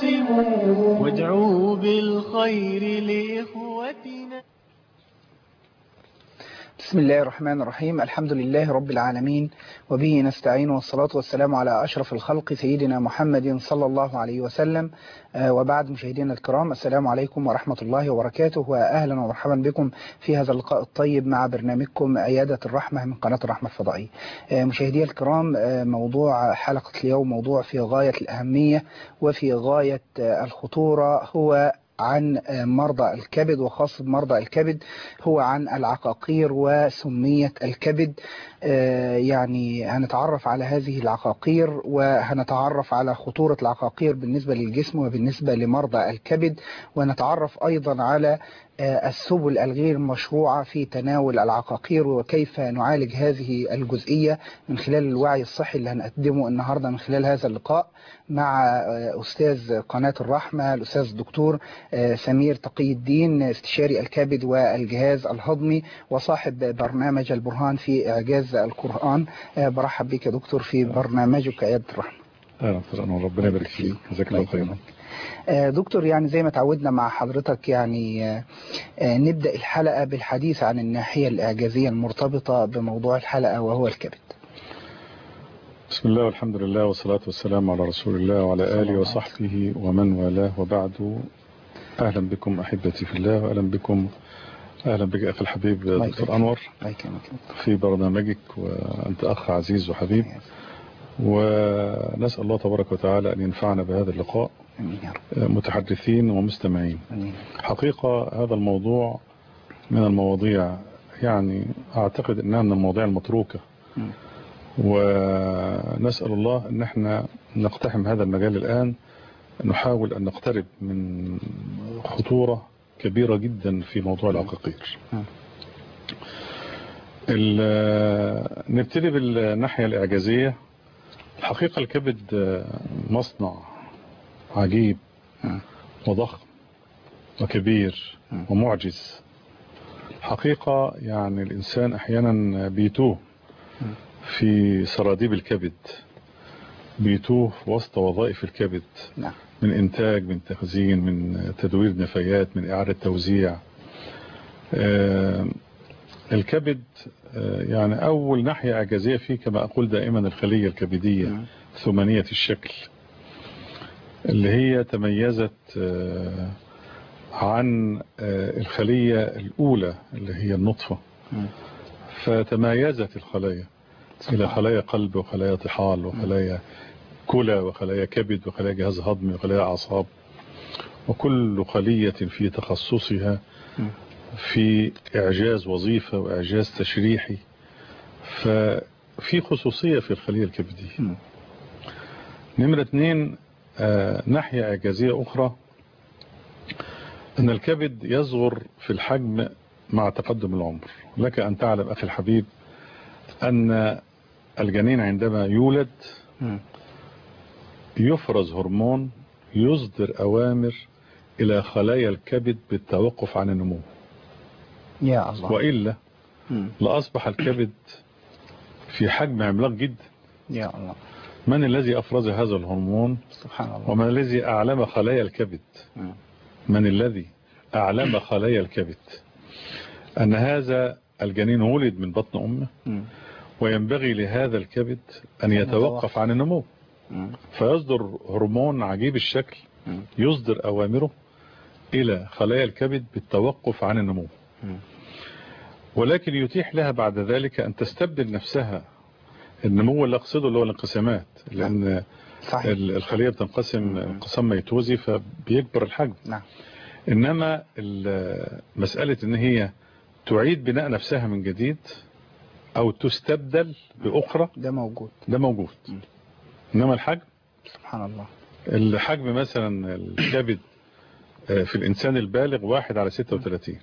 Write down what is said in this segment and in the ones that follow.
واعتصموا وادعوا بالخير لإخوتنا بسم الله الرحمن الرحيم الحمد لله رب العالمين وبه نستعين والصلاة والسلام على أشرف الخلق سيدنا محمد صلى الله عليه وسلم آه، وبعد مشاهدينا الكرام السلام عليكم ورحمة الله وبركاته وأهلا ومرحبا بكم في هذا اللقاء الطيب مع برنامجكم عيادة الرحمة من قناة الرحمة الفضائية آه، مشاهدي الكرام آه، موضوع حلقة اليوم موضوع في غاية الأهمية وفي غاية آه، الخطورة هو عن مرضى الكبد وخاصة مرضى الكبد هو عن العقاقير وسمية الكبد آه، يعني هنتعرف على هذه العقاقير وهنتعرف على خطورة العقاقير بالنسبة للجسم وبالنسبة لمرضى الكبد ونتعرف أيضا على آه، السبل الغير مشروعة في تناول العقاقير وكيف نعالج هذه الجزئية من خلال الوعي الصحي اللي هنقدمه النهاردة من خلال هذا اللقاء مع آه، أستاذ قناة الرحمة الأستاذ الدكتور آه، سمير تقي الدين استشاري الكبد والجهاز الهضمي وصاحب برنامج البرهان في إعجاز القرآن آه، برحب بك يا دكتور في برنامجك عيادة الرحمة اهلا وسهلا ربنا يبارك فيك جزاك الله خيرا آه، دكتور يعني زي ما تعودنا مع حضرتك يعني آه، آه، نبدأ الحلقة بالحديث عن الناحية الإعجازية المرتبطة بموضوع الحلقة وهو الكبد بسم الله والحمد لله والصلاة والسلام على رسول الله وعلى آله وصحبه ومن والاه وبعد أهلا بكم أحبتي في الله وأهلا بكم أهلا بك أخي الحبيب الله دكتور يكرمك. أنور الله يكرمك في برنامجك وأنت أخ عزيز وحبيب ونسأل الله تبارك وتعالى أن ينفعنا بهذا اللقاء آمين يا رب متحدثين ومستمعين آمين حقيقة هذا الموضوع من المواضيع يعني أعتقد أنها من المواضيع المتروكة مم. ونسأل الله أن احنا نقتحم هذا المجال الآن نحاول أن نقترب من خطورة كبيرة جدا في موضوع العقاقير مم. ال- نبتدي بالناحية الإعجازية الحقيقة الكبد مصنع عجيب مم. وضخم وكبير مم. ومعجز حقيقة يعني الإنسان أحيانا بيتوه مم. في سراديب الكبد بيتوه وسط وظائف الكبد نعم من إنتاج من تخزين من تدوير نفايات من إعادة توزيع آه، الكبد آه، يعني أول ناحية إعجازية فيه كما أقول دائما الخلية الكبدية مم. ثمانية الشكل اللي هي تميزت آه، عن آه، الخلية الأولى اللي هي النطفة مم. فتميزت الخلايا إلى خلايا قلب وخلايا طحال وخلايا كلى وخلايا كبد وخلايا جهاز هضمي وخلايا أعصاب وكل خلية في تخصصها مم. في إعجاز وظيفة وإعجاز تشريحي ففي خصوصية في الخلية الكبدية مم. نمرة اثنين آه، ناحية إعجازية أخرى أن الكبد يصغر في الحجم مع تقدم العمر لك أن تعلم أخي الحبيب أن الجنين عندما يولد مم. يفرز هرمون يصدر أوامر إلى خلايا الكبد بالتوقف عن النمو يا الله وإلا مم. لأصبح الكبد في حجم عملاق جدا يا الله من الذي أفرز هذا الهرمون سبحان الله ومن الذي أعلم خلايا الكبد مم. من الذي أعلم خلايا الكبد أن هذا الجنين ولد من بطن أمه مم. وينبغي لهذا الكبد أن يتوقف عن النمو مم. فيصدر هرمون عجيب الشكل مم. يصدر أوامره إلى خلايا الكبد بالتوقف عن النمو مم. ولكن يتيح لها بعد ذلك أن تستبدل نفسها النمو اللي أقصده اللي هو الانقسامات لأن صحيح ال- الخلية بتنقسم مم. انقسام ميتوزي فبيكبر الحجم نعم إنما ال- مسألة إن هي تعيد بناء نفسها من جديد أو تستبدل بأخرى ده موجود ده موجود مم. إنما الحجم سبحان الله الحجم مثلا الكبد آه، في الإنسان البالغ واحد على 36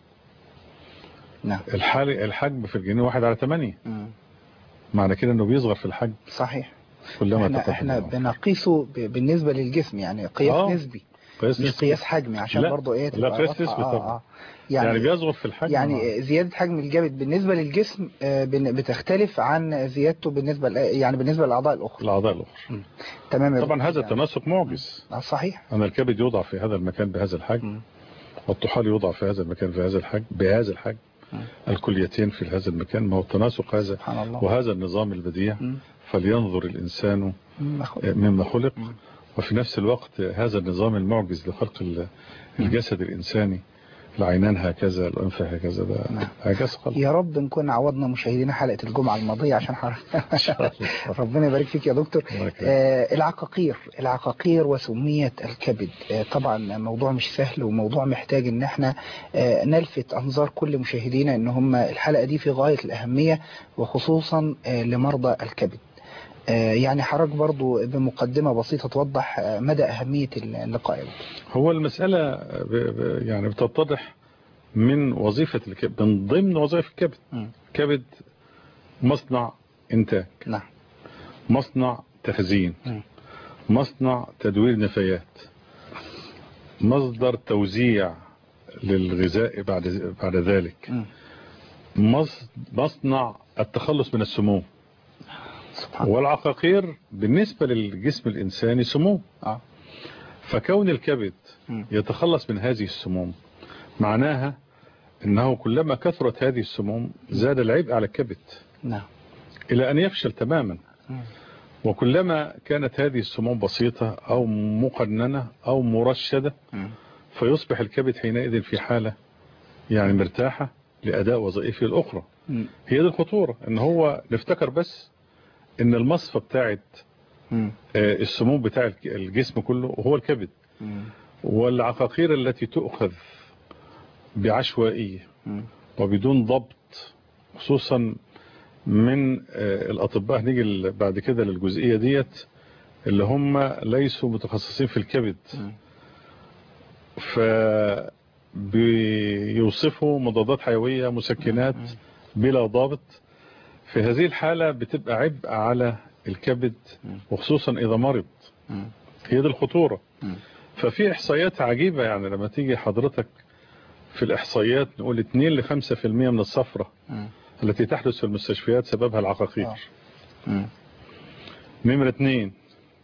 نعم الحال- الحجم في الجنين واحد على 8 مم. معنى كده إنه بيصغر في الحجم صحيح كلما احنا, تقدم احنا العمر. بنقيسه ب- بالنسبة للجسم يعني قياس آه. نسبي قياس مش نسبي قياس حجمي عشان لا، برضو ايه لا، تبقى قياس واضحة. نسبي آه طبعا. آه. يعني, يعني بيصغر في الحجم آه. يعني زيادة حجم الكبد بالنسبة للجسم آه، بن- بتختلف عن زيادته بالنسبة ل- يعني بالنسبة للأعضاء الأخرى الأعضاء الأخرى تمام يا طبعا دكتور. هذا يعني- التناسق معجز آه، صحيح أن الكبد يوضع في هذا المكان بهذا الحجم مم. والطحال يوضع في هذا المكان في هذا الحجم بهذا الحجم مم. الكليتين في هذا المكان ما هو التناسق هذا سبحان الله وهذا النظام البديع مم. فلينظر الإنسان مم. أخو- مما خلق مم. وفي نفس الوقت هذا النظام المعجز لخلق ال- الجسد الإنساني العينان هكذا الأنف هكذا ده نعم. إعجاز خلق يا رب نكون عوضنا مشاهدينا حلقة الجمعة الماضية عشان حضرتك ربنا يبارك فيك يا دكتور الله يكرمك. آه العقاقير العقاقير وسمية الكبد آه طبعا موضوع مش سهل وموضوع محتاج ان احنا آه نلفت انظار كل مشاهدينا ان هم الحلقة دي في غاية الاهمية وخصوصا آه لمرضى الكبد آه يعني حضرتك برضو بمقدمة بسيطة توضح آه مدى أهمية اللقاء يا دكتور. هو المسألة ب- ب- يعني بتتضح من وظيفة الكبد من ضمن وظائف الكبد مم. كبد مصنع إنتاج نعم مصنع تخزين مم. مصنع تدوير نفايات مصدر توزيع للغذاء بعد بعد ذلك مم. مص- مصنع التخلص من السموم سبحان الله والعقاقير بالنسبة للجسم الإنساني سموم آه. فكون الكبد مم. يتخلص من هذه السموم معناها أنه كلما كثرت هذه السموم زاد العبء على الكبد نعم إلى أن يفشل تماما مم. وكلما كانت هذه السموم بسيطة أو مقننة أو مرشدة مم. فيصبح الكبد حينئذ في حالة يعني مرتاحة لأداء وظائفه الأخرى مم. هي دي الخطورة ان هو نفتكر بس ان المصفى بتاعت مم. آه، السموم بتاع الك- الجسم كله هو الكبد مم. والعقاقير التي تؤخذ بعشوائية مم. وبدون ضبط خصوصا من آه، الأطباء هنيجي ال- بعد كده للجزئية ديت اللي هم ليسوا متخصصين في الكبد مم. فبيوصفوا مضادات حيوية مسكنات بلا ضابط في هذه الحالة بتبقى عبء على الكبد وخصوصا إذا مرض مم. هي دي الخطورة مم. ففي إحصائيات عجيبة يعني لما تيجي حضرتك في الإحصائيات نقول 2 ل 5% من الصفرة مم. التي تحدث في المستشفيات سببها العقاقير آه. مم. نمرة 2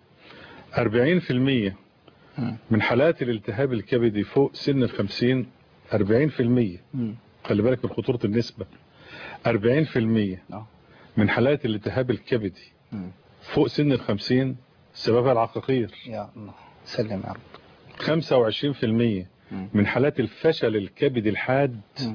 40% مم. من حالات الالتهاب الكبدي فوق سن ال 50 40% مم. خلي بالك من خطورة النسبة 40% آه. من حالات الالتهاب الكبدي مم. فوق سن ال 50 سببها العقاقير يا الله سلم يا رب 25% مم. من حالات الفشل الكبدي الحاد مم.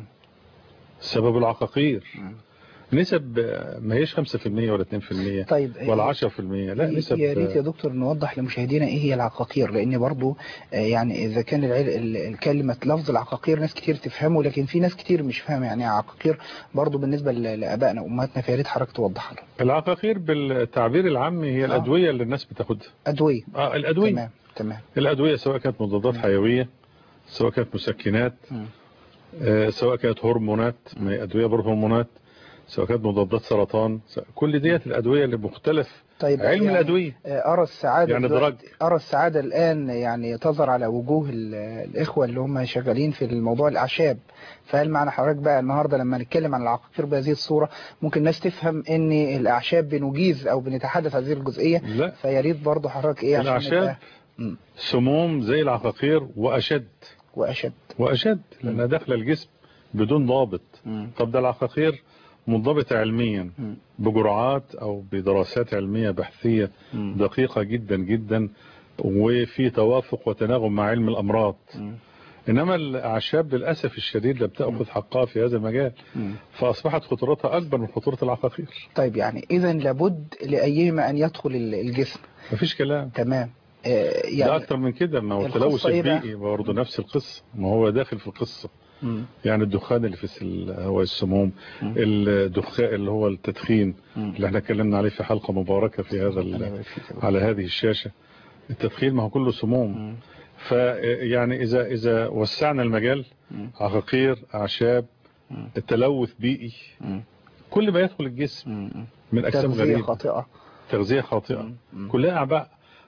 سبب العقاقير مم. نسب آه، ما هيش 5% ولا 2% طيب ولا 10% لا نسب يا ريت يا آه، دكتور نوضح لمشاهدينا ايه هي العقاقير لان برضو آه، يعني اذا كان العل... ال- الكلمة لفظ العقاقير ناس كتير تفهمه لكن في ناس كتير مش فاهمه يعني ايه عقاقير برضو بالنسبة ل- لابائنا وامهاتنا فيا ريت حضرتك توضحها لهم العقاقير بالتعبير العامي هي الأدوية اللي الناس بتاخدها ادوية آه الأدوية تمام تمام الأدوية سواء كانت مضادات حيوية سواء كانت مسكنات مم. آه، سواء كانت هرمونات ما هي أدوية برضه هرمونات سواء كانت مضادات سرطان سواء- كل ديت الأدوية اللي مختلف طيب علم يعني الأدوية آه، أرى السعادة يعني دلوقتي- دراج. أرى السعادة الآن يعني تظهر على وجوه ال- الإخوة اللي هم شغالين في الموضوع الأعشاب فهل معنى حضرتك بقى النهاردة لما نتكلم عن العقاقير بهذه الصورة ممكن الناس تفهم إن الأعشاب بنجيز أو بنتحدث عن هذه الجزئية لا فيا ريت برضه حضرتك إيه عشان الأعشاب نبقى- مم. سموم زي العقاقير وأشد وأشد وأشد لأنها داخلة الجسم بدون ضابط مم. طب ده العقاقير منضبطة علميا مم. بجرعات أو بدراسات علمية بحثية مم. دقيقة جدا جدا وفي توافق وتناغم مع علم الأمراض مم. إنما الأعشاب للأسف الشديد لم تأخذ حقها في هذا المجال مم. فأصبحت خطورتها أكبر من خطورة العقاقير طيب يعني إذا لابد لأيهما أن يدخل ال- الجسم مفيش كلام تمام آه، ده يعني أكتر من كده ما هو التلوث القصة إيه بقى؟ البيئي برضه نفس القصة ما هو داخل في القصة مم. يعني الدخان اللي في الهواء السموم مم. الدخان اللي هو التدخين مم. اللي احنا اتكلمنا عليه في حلقة مباركة في هذا الله ال- يبارك فيك يا دكتور. على هذه الشاشة التدخين ما هو كله سموم مم. فيعني إذا إذا وسعنا المجال مم. عقاقير أعشاب مم. التلوث بيئي مم. كل ما يدخل الجسم مم. من أجسام تغذية غريبة خاطئة تغذية خاطئة مم. كلها أعباء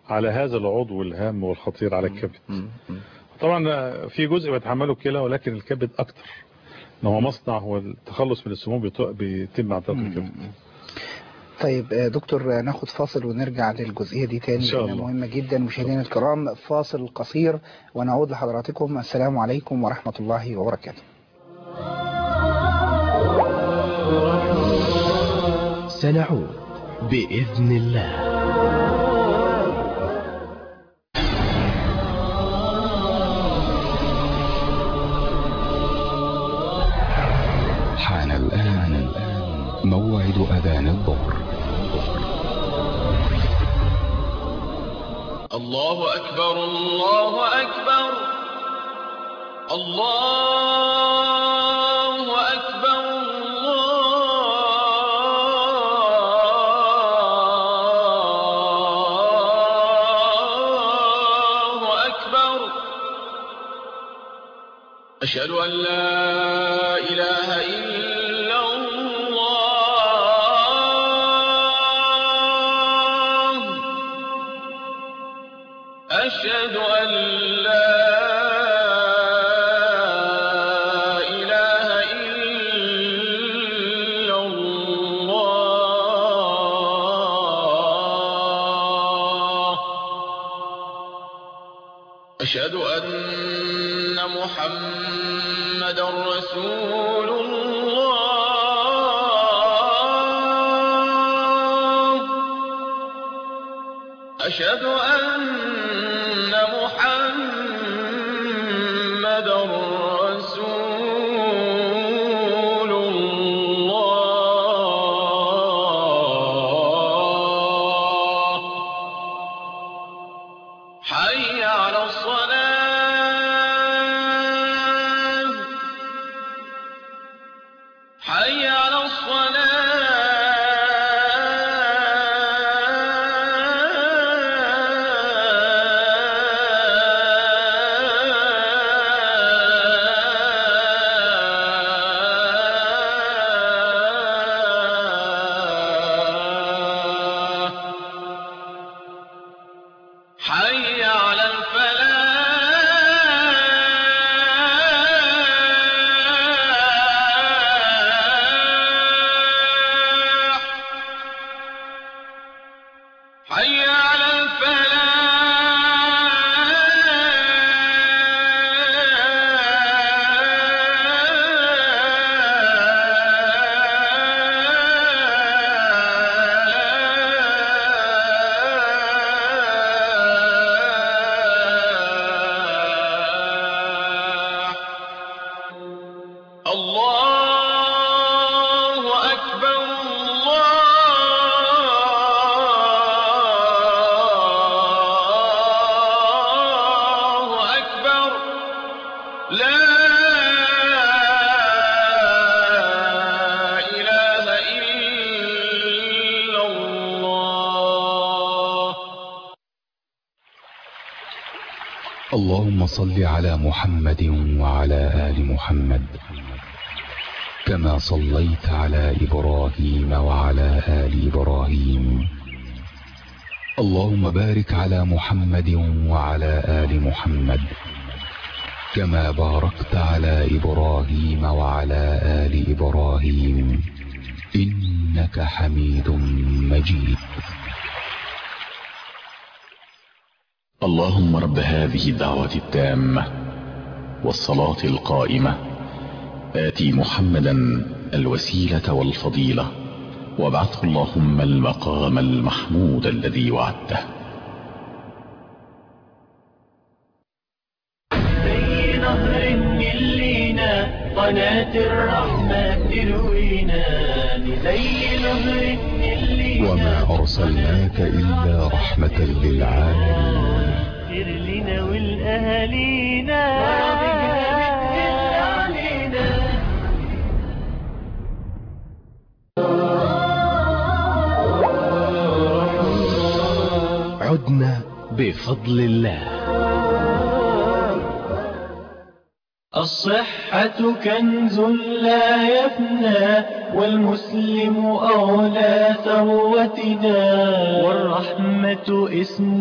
على هذا العضو الهام والخطير على الكبد مم. مم. طبعا في جزء بيتحمله الكلى ولكن الكبد اكتر ان هو مصنع هو التخلص من السموم بيت- بيتم عن طريق الكبد طيب آه، دكتور آه، ناخد فاصل ونرجع للجزئية دي تاني إن شاء لأنها الله. مهمة جدا مشاهدينا الكرام فاصل قصير ونعود لحضراتكم السلام عليكم ورحمة الله وبركاته سنعود بإذن الله حان الآن موعد أذان الظهر الله أكبر الله أكبر الله أكبر الله أكبر أشهد أن لا إله إلا الله أشهد أن لا إله إلا الله أشهد أن محمد رسول الله أشهد أن محمد رسول الله حي على الصلاة حي على الصلاة حي على الفلاح حي على الفلاح الله أكبر الله أكبر لا إله إلا الله اللهم صل على محمد وعلى آل محمد كما صليت على إبراهيم وعلى آل إبراهيم اللهم بارك على محمد وعلى آل محمد كما باركت على إبراهيم وعلى آل إبراهيم إنك حميد مجيد اللهم رب هذه الدعوة التامة والصلاة القائمة آتي محمدا الوسيلة والفضيلة وابعثه اللهم المقام المحمود الذي وعدته زي نهر النيل لينا قناة الرحمة تروينا زي نهر النيل لينا وما أرسلناك إلا رحمة للعالمين اغفر لنا ولأهالينا علينا عدنا بفضل الله الصحة كنز لا يفنى والمسلم أولى ثروتنا والرحمة اسم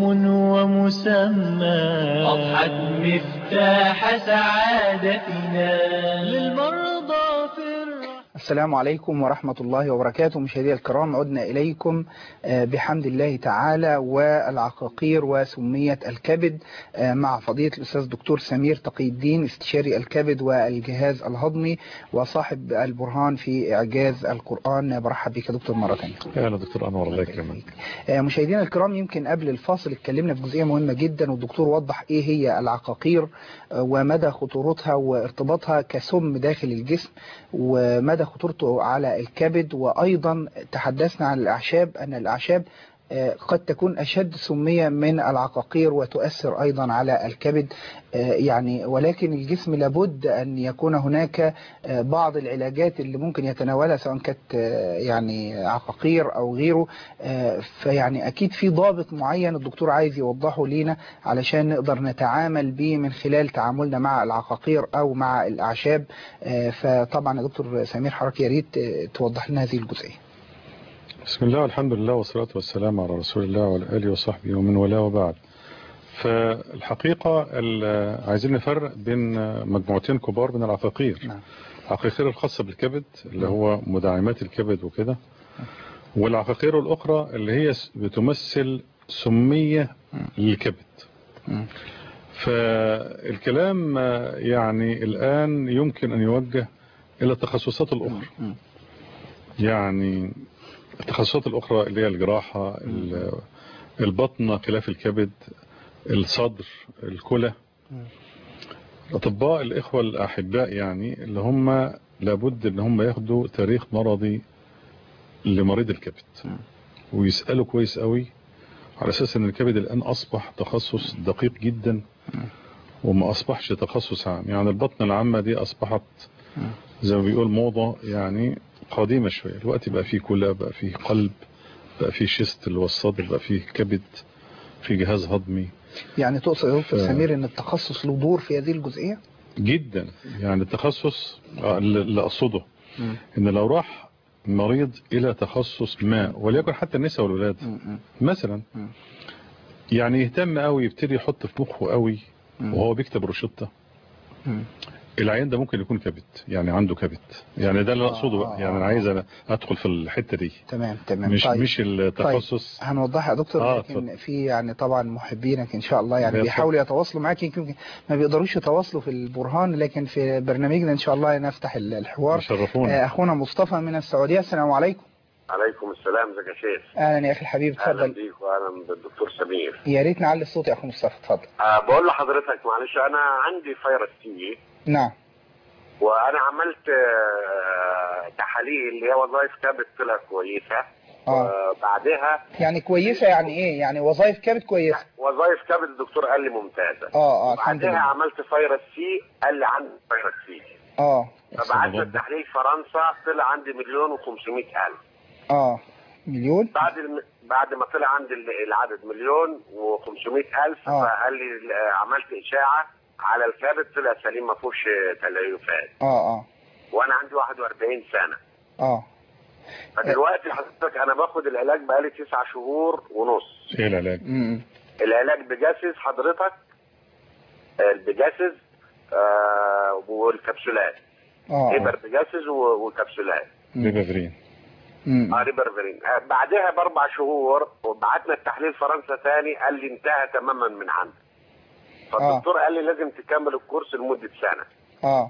ومسمى أضحت مفتاح سعادتنا للمرضى في الرحمة السلام عليكم ورحمة الله وبركاته مشاهدي الكرام عدنا إليكم آه، بحمد الله تعالى والعقاقير وسمية الكبد آه، مع فضيلة الأستاذ دكتور سمير تقي الدين استشاري الكبد والجهاز الهضمي وصاحب البرهان في إعجاز القرآن برحب بك يا دكتور مرة ثانية اهلا دكتور انور الله يكرمك آه، مشاهدينا الكرام يمكن قبل الفاصل اتكلمنا في جزئية مهمة جدا والدكتور وضح ايه هي العقاقير آه، ومدى خطورتها وارتباطها كسم داخل الجسم ومدى خطورته على الكبد وايضا تحدثنا عن الاعشاب ان الاعشاب آه، قد تكون أشد سمية من العقاقير وتؤثر أيضا على الكبد آه، يعني ولكن الجسم لابد أن يكون هناك آه، بعض العلاجات اللي ممكن يتناولها سواء كانت آه، يعني عقاقير أو غيره آه، فيعني أكيد في ضابط معين الدكتور عايز يوضحه لينا علشان نقدر نتعامل به من خلال تعاملنا مع العقاقير أو مع الأعشاب آه، فطبعا يا دكتور سمير حضرتك يا ريت آه، توضح لنا هذه الجزئية بسم الله والحمد لله والصلاة والسلام على رسول الله وعلى آله وصحبه ومن والاه وبعد فالحقيقة ال- عايزين نفرق بين مجموعتين كبار من العقاقير نعم. العقاقير الخاصة بالكبد اللي هو مدعمات الكبد وكده والعقاقير الأخرى اللي هي س- بتمثل سمية للكبد مم. فالكلام آه، يعني الآن يمكن أن يوجه إلى التخصصات الأخرى مم. يعني التخصصات الأخرى اللي هي الجراحة ال- البطنة خلاف الكبد الصدر الكلى أطباء الإخوة الأحباء يعني اللي هم لابد ان هم ياخدوا تاريخ مرضي لمريض الكبد ويسألوا كويس قوي على أساس ان الكبد الآن أصبح تخصص دقيق جدا وما أصبحش تخصص عام يعني البطن العامة دي أصبحت زي ما بيقول موضة يعني قديمة شوية الوقت بقى فيه كلى بقى فيه قلب بقى فيه شيست اللي هو الصدر بقى فيه كبد في جهاز هضمي يعني تقصد يا دكتور ف- سمير ان التخصص له دور في هذه الجزئية جدا يعني التخصص آه، اللي اللي أقصده ان لو راح مريض الى تخصص ما وليكن حتى النساء والولاد مثلا يعني يهتم قوي يبتدي يحط في مخه قوي وهو بيكتب روشته العيان ده ممكن يكون كبد يعني عنده كبد يعني ده اللي اقصده بقى يعني انا عايز أنا ادخل في الحته دي تمام تمام مش طيب. مش التخصص طيب. هنوضحها يا دكتور آه، لكن اتفضل. في يعني طبعا محبينك ان شاء الله يعني لا، بيحاولوا يتواصلوا معاك يمكن ما بيقدروش يتواصلوا في البرهان لكن في برنامجنا ان شاء الله نفتح ال- الحوار يشرفونا آه، اخونا مصطفى من السعوديه السلام عليكم عليكم السلام ازيك يا شيخ اهلا يا اخي الحبيب اهلا اتفضل بيك واهلا بالدكتور سمير يا ريت نعلي الصوت يا اخو مصطفى اتفضل أه بقول لحضرتك معلش انا عندي فيروس سي نعم وانا عملت آه، تحاليل اللي هي وظائف كبد طلعت كويسه اه بعدها يعني كويسه يعني ايه يعني وظائف كبد كويسه وظائف كبد الدكتور قال لي ممتازه اه اه الحمد بعدها لله عملت فيروس سي قال لي عندي فيروس سي اه فبعت التحليل فرنسا طلع عندي مليون و500 الف اه مليون بعد الم... بعد ما طلع عندي ال- العدد مليون و500 الف آه. فقال لي آه، عملت اشاعه على الكبد طلع سليم ما فيهوش آه، تليفات اه اه وانا عندي 41 سنه اه فدلوقتي حضرتك انا باخد العلاج بقالي تسع شهور ونص ايه العلاج امم العلاج بجاسس حضرتك آه، البجاسس آه والكبسولات اه هيبر بجاسس و- وكبسولات بيبافرين امم اه ريبرفرين آه بعدها باربع شهور وبعتنا التحليل فرنسا تاني قال لي انتهى تماما من عندك فالدكتور قال لي لازم تكمل الكورس لمده سنه اه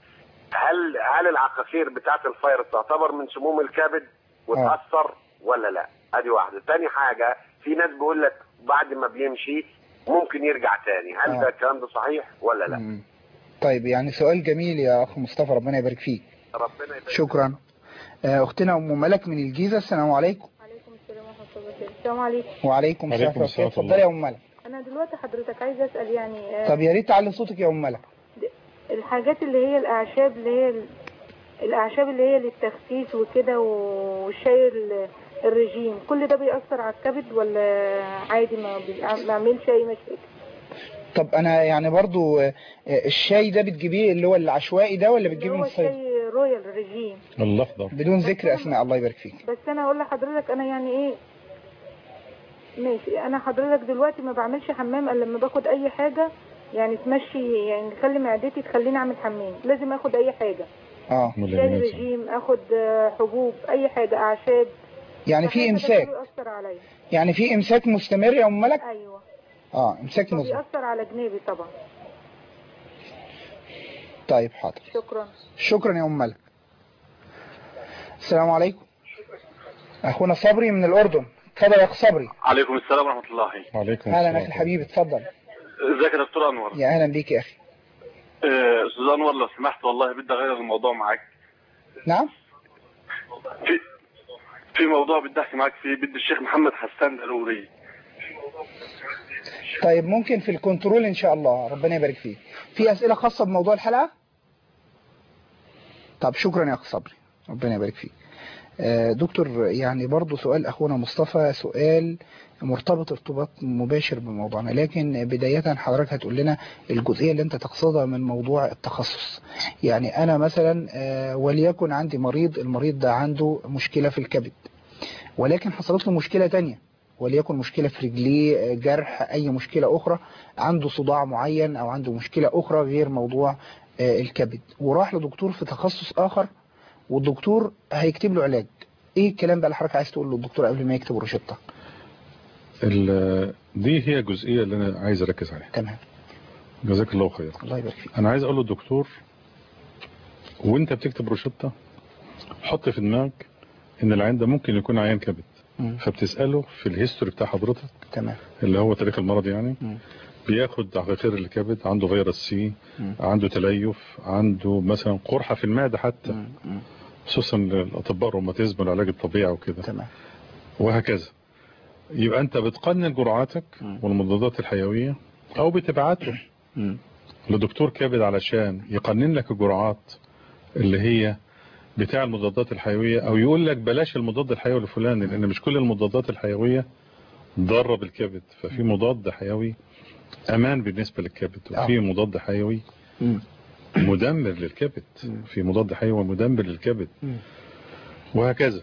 هل هل العقاقير بتاعت الفيروس تعتبر من سموم الكبد وتاثر ولا لا ادي واحده تاني حاجه في ناس بيقول لك بعد ما بيمشي ممكن يرجع تاني هل آه. ده الكلام ده صحيح ولا لا مم. طيب يعني سؤال جميل يا اخ مصطفى ربنا يبارك فيك ربنا يبارك شكرا آه، اختنا ام ملك من الجيزه السلام عليكم عليكم السلام ورحمة الله وبركاته السلام عليكم وعليكم السلام عليكم السلام ورحمه ورحمة الله اتفضلي يا ام ملك أنا دلوقتي حضرتك عايزة أسأل يعني آه، طب يا ريت تعلي صوتك يا ام ملك الحاجات اللي هي الأعشاب اللي هي ال- الأعشاب اللي هي للتخسيس وكده والشاي ال- الرجيم كل ده بيأثر على الكبد ولا عادي ما بيعملش أي مشاكل طب انا يعني برضو آه، آه، الشاي ده بتجيبيه اللي هو العشوائي ده ولا اللي بتجيبيه من هو الصيد الشاي رويال ريجيم الاخضر بدون ذكر اسماء الله يبارك فيك بس انا اقول لحضرتك انا يعني ايه ماشي انا حضرتك دلوقتي ما بعملش حمام الا لما باخد اي حاجه يعني تمشي يعني تخلي معدتي تخليني اعمل حمام لازم اخد اي حاجه اه شاي رجيم اخد آه، حبوب اي حاجه اعشاب يعني في فحاجة ده امساك كله يأثر عليا يعني في امساك مستمر يا ام ملك ايوه اه امساك مزمن فبيأثر على جنابي طبعا طيب حاضر شكرا شكرا يا ام ملك السلام عليكم اخونا صبري من الاردن اتفضل يا اخ صبري عليكم السلام ورحمة الله وعليكم اهلا اخي الحبيب اتفضل ازيك يا دكتور انور يا اهلا بيك يا اخي آه، استاذ انور لو سمحت والله بدي اغير الموضوع معاك نعم في في موضوع بدي احكي معاك فيه بدي الشيخ محمد حسان ضروري طيب ممكن في الكنترول ان شاء الله ربنا يبارك فيك في اسئله خاصه بموضوع الحلقه طب شكرا يا اخ صبري ربنا يبارك فيك آه، دكتور يعني برضو سؤال اخونا مصطفى سؤال مرتبط ارتباط مباشر بموضوعنا لكن بداية حضرتك هتقول لنا الجزئية اللي انت تقصدها من موضوع التخصص يعني انا مثلا آه، وليكن عندي مريض المريض ده عنده مشكلة في الكبد ولكن حصلت له مشكلة تانية وليكن مشكلة في رجليه آه، جرح اي مشكلة اخرى عنده صداع معين او عنده مشكلة اخرى غير موضوع آه، الكبد وراح لدكتور في تخصص اخر والدكتور هيكتب له علاج ايه الكلام بقى اللي حضرتك عايز تقول للدكتور قبل ما يكتب روشته ال- دي هي الجزئية اللي أنا عايز أركز عليها تمام جزاك الله خير الله يبارك فيك أنا عايز أقول للدكتور وأنت بتكتب روشتة حط في دماغك إن العيان ده ممكن يكون عيان كبد مم. فبتسأله في الهيستوري بتاع حضرتك تمام اللي هو تاريخ المرض يعني مم. بياخد عقاقير الكبد عنده فيروس سي مم. عنده تليف عنده مثلا قرحة في المعدة حتى مم. مم. خصوصا الأطباء الروماتيزم والعلاج الطبيعي وكده تمام وهكذا يبقى أنت بتقنن جرعاتك مم. والمضادات الحيوية أو بتبعته مم. لدكتور كبد علشان يقنن لك الجرعات اللي هي بتاع المضادات الحيوية او يقول لك بلاش المضاد الحيوي الفلاني لان مش كل المضادات الحيوية ضارة بالكبد ففي مضاد حيوي امان بالنسبة للكبد وفي مضاد حيوي مم. مدمر للكبد في مضاد حيوي مدمر للكبد مم. وهكذا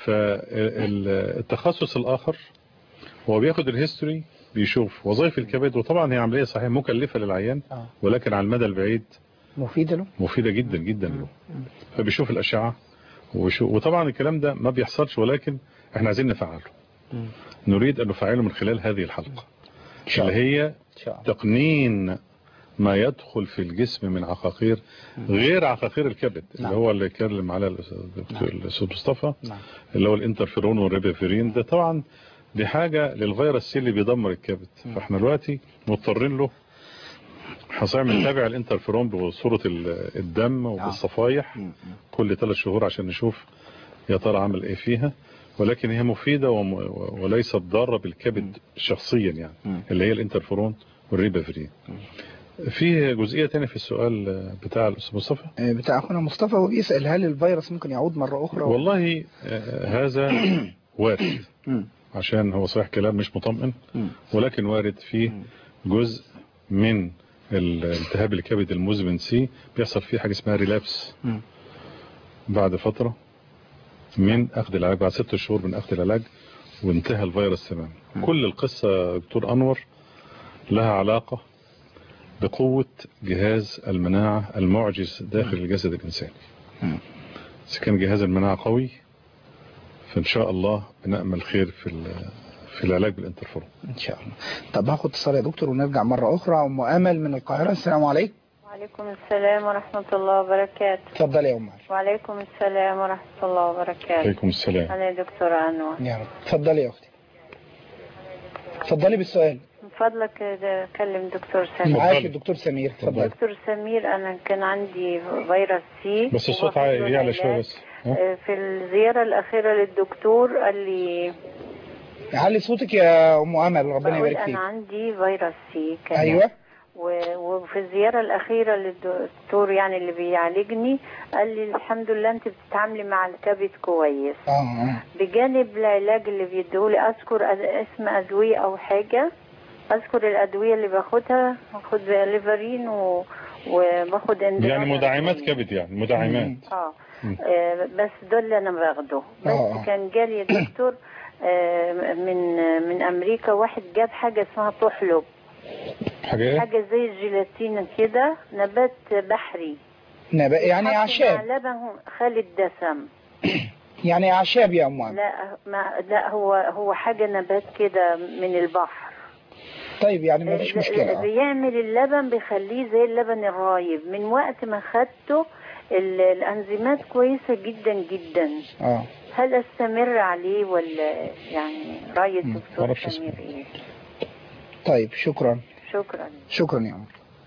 فالتخصص الاخر هو بياخد الهيستوري بيشوف وظائف الكبد وطبعا هي عملية صحيح مكلفة للعيان آه. ولكن على المدى البعيد مفيدة له مفيدة جدا جدا له فبيشوف الأشعة وشو وطبعا الكلام ده ما بيحصلش ولكن احنا عايزين نفعله مم. نريد أن نفعله من خلال هذه الحلقة إن شاء اللي الله هي إن شاء الله تقنين ما يدخل في الجسم من عقاقير غير عقاقير الكبد اللي نعم. هو اللي اتكلم على الدكتور الأستاذ مصطفى نعم اللي هو الانترفيرون والريبافيرين ده طبعا دي حاجة للفيروس سي اللي بيدمر الكبد فاحنا دلوقتي مضطرين له هنعمل نتابع الانترفيرون بصورة ال- الدم وبالصفايح مم. كل ثلاث شهور عشان نشوف يا ترى عمل ايه فيها ولكن هي مفيدة وم... وليست ضارة بالكبد شخصيا يعني مم. اللي هي الانترفيرون والريبافيرين في جزئية تانية في السؤال بتاع الأستاذ مصطفى آه، بتاع اخونا مصطفى هو بيسأل هل الفيروس ممكن يعود مرة اخرى والله آه، هذا وارد مم. عشان هو صحيح كلام مش مطمئن مم. ولكن وارد فيه جزء من الالتهاب الكبد المزمن سي بيحصل فيه حاجة اسمها ريلابس مم. بعد فترة من أخذ العلاج بعد ست شهور من أخذ العلاج وانتهى الفيروس تماما كل القصة يا دكتور أنور لها علاقة بقوة جهاز المناعة المعجز داخل الجسد الإنساني مم. إذا كان جهاز المناعة قوي فإن شاء الله بنأمل خير في ال- في العلاج بالانترفيرون ان شاء الله طب هاخد اتصال يا دكتور ونرجع مرة اخرى ام امل من القاهرة السلام عليكم وعليكم السلام ورحمة الله وبركاته اتفضلي يا ام امل وعليكم السلام ورحمة الله وبركاته عليكم السلام أنا دكتور أنور يا رب اتفضلي يا اختي اتفضلي بالسؤال من فضلك ده كلم دكتور سمير معاك الدكتور سمير اتفضلي دكتور سمير أنا كان عندي فيروس سي بس الصوت وواخد له عالي يعلى شوية العلاج. بس ها؟ آه، في الزيارة الأخيرة للدكتور قال لي علي صوتك يا ام امل ربنا بقول يبارك فيك أنا عندي فيروس سي كمان ايوه و- وفي الزيارة الأخيرة للدكتور يعني اللي بيعالجني قال لي الحمد لله أنت بتتعاملي مع الكبد كويس اه اه بجانب العلاج اللي بيديهولي أذكر أد- اسم أدوية أو حاجة اذكر الادويه اللي باخدها باخد ليفرين و... وباخد اندرال يعني مدعمات كبد يعني مدعمات اه مم. آه، بس دول اللي انا باخده بس آه. كان جالي دكتور آه، من من امريكا واحد جاب حاجه اسمها طحلب حاجه ايه حاجه زي الجيلاتين كده نبات بحري نبا يعني حط اعشاب مع لبن خالي الدسم يعني اعشاب يا ام عبد. لا ما لا هو هو حاجه نبات كده من البحر طيب يعني ما فيش آه، مشكله آه. بيعمل اللبن بيخليه زي اللبن الرايب من وقت ما خدته ال- الانزيمات كويسه جدا جدا اه هل استمر عليه ولا يعني راي الدكتور معرفش سمير ايه طيب شكرا شكرا شكرا يا عمر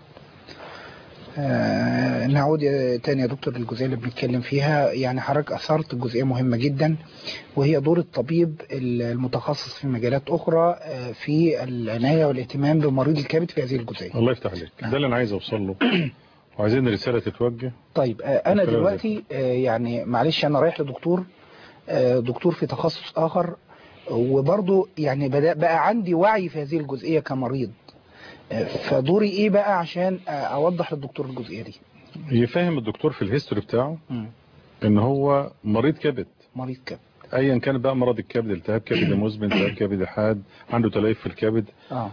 آه نعود يا- تاني يا دكتور للجزئيه اللي بنتكلم فيها يعني حضرتك اثرت جزئيه مهمه جدا وهي دور الطبيب المتخصص في مجالات اخرى آه في العنايه والاهتمام بمريض الكبد في هذه الجزئيه الله يفتح عليك ده اللي انا عايز اوصل له وعايزين رساله تتوجه طيب آه، انا الكلام دلوقتي آه، يعني معلش انا رايح لدكتور آه، دكتور في تخصص اخر وبرضه يعني بدأ بقى عندي وعي في هذه الجزئيه كمريض آه، فدوري ايه بقى عشان آه، اوضح للدكتور الجزئيه دي يفهم الدكتور في الهيستوري بتاعه مم. ان هو مريض كبد مريض كبد ايا كان بقى مرض الكبد التهاب كبد مزمن التهاب كبد حاد عنده تليف في الكبد اه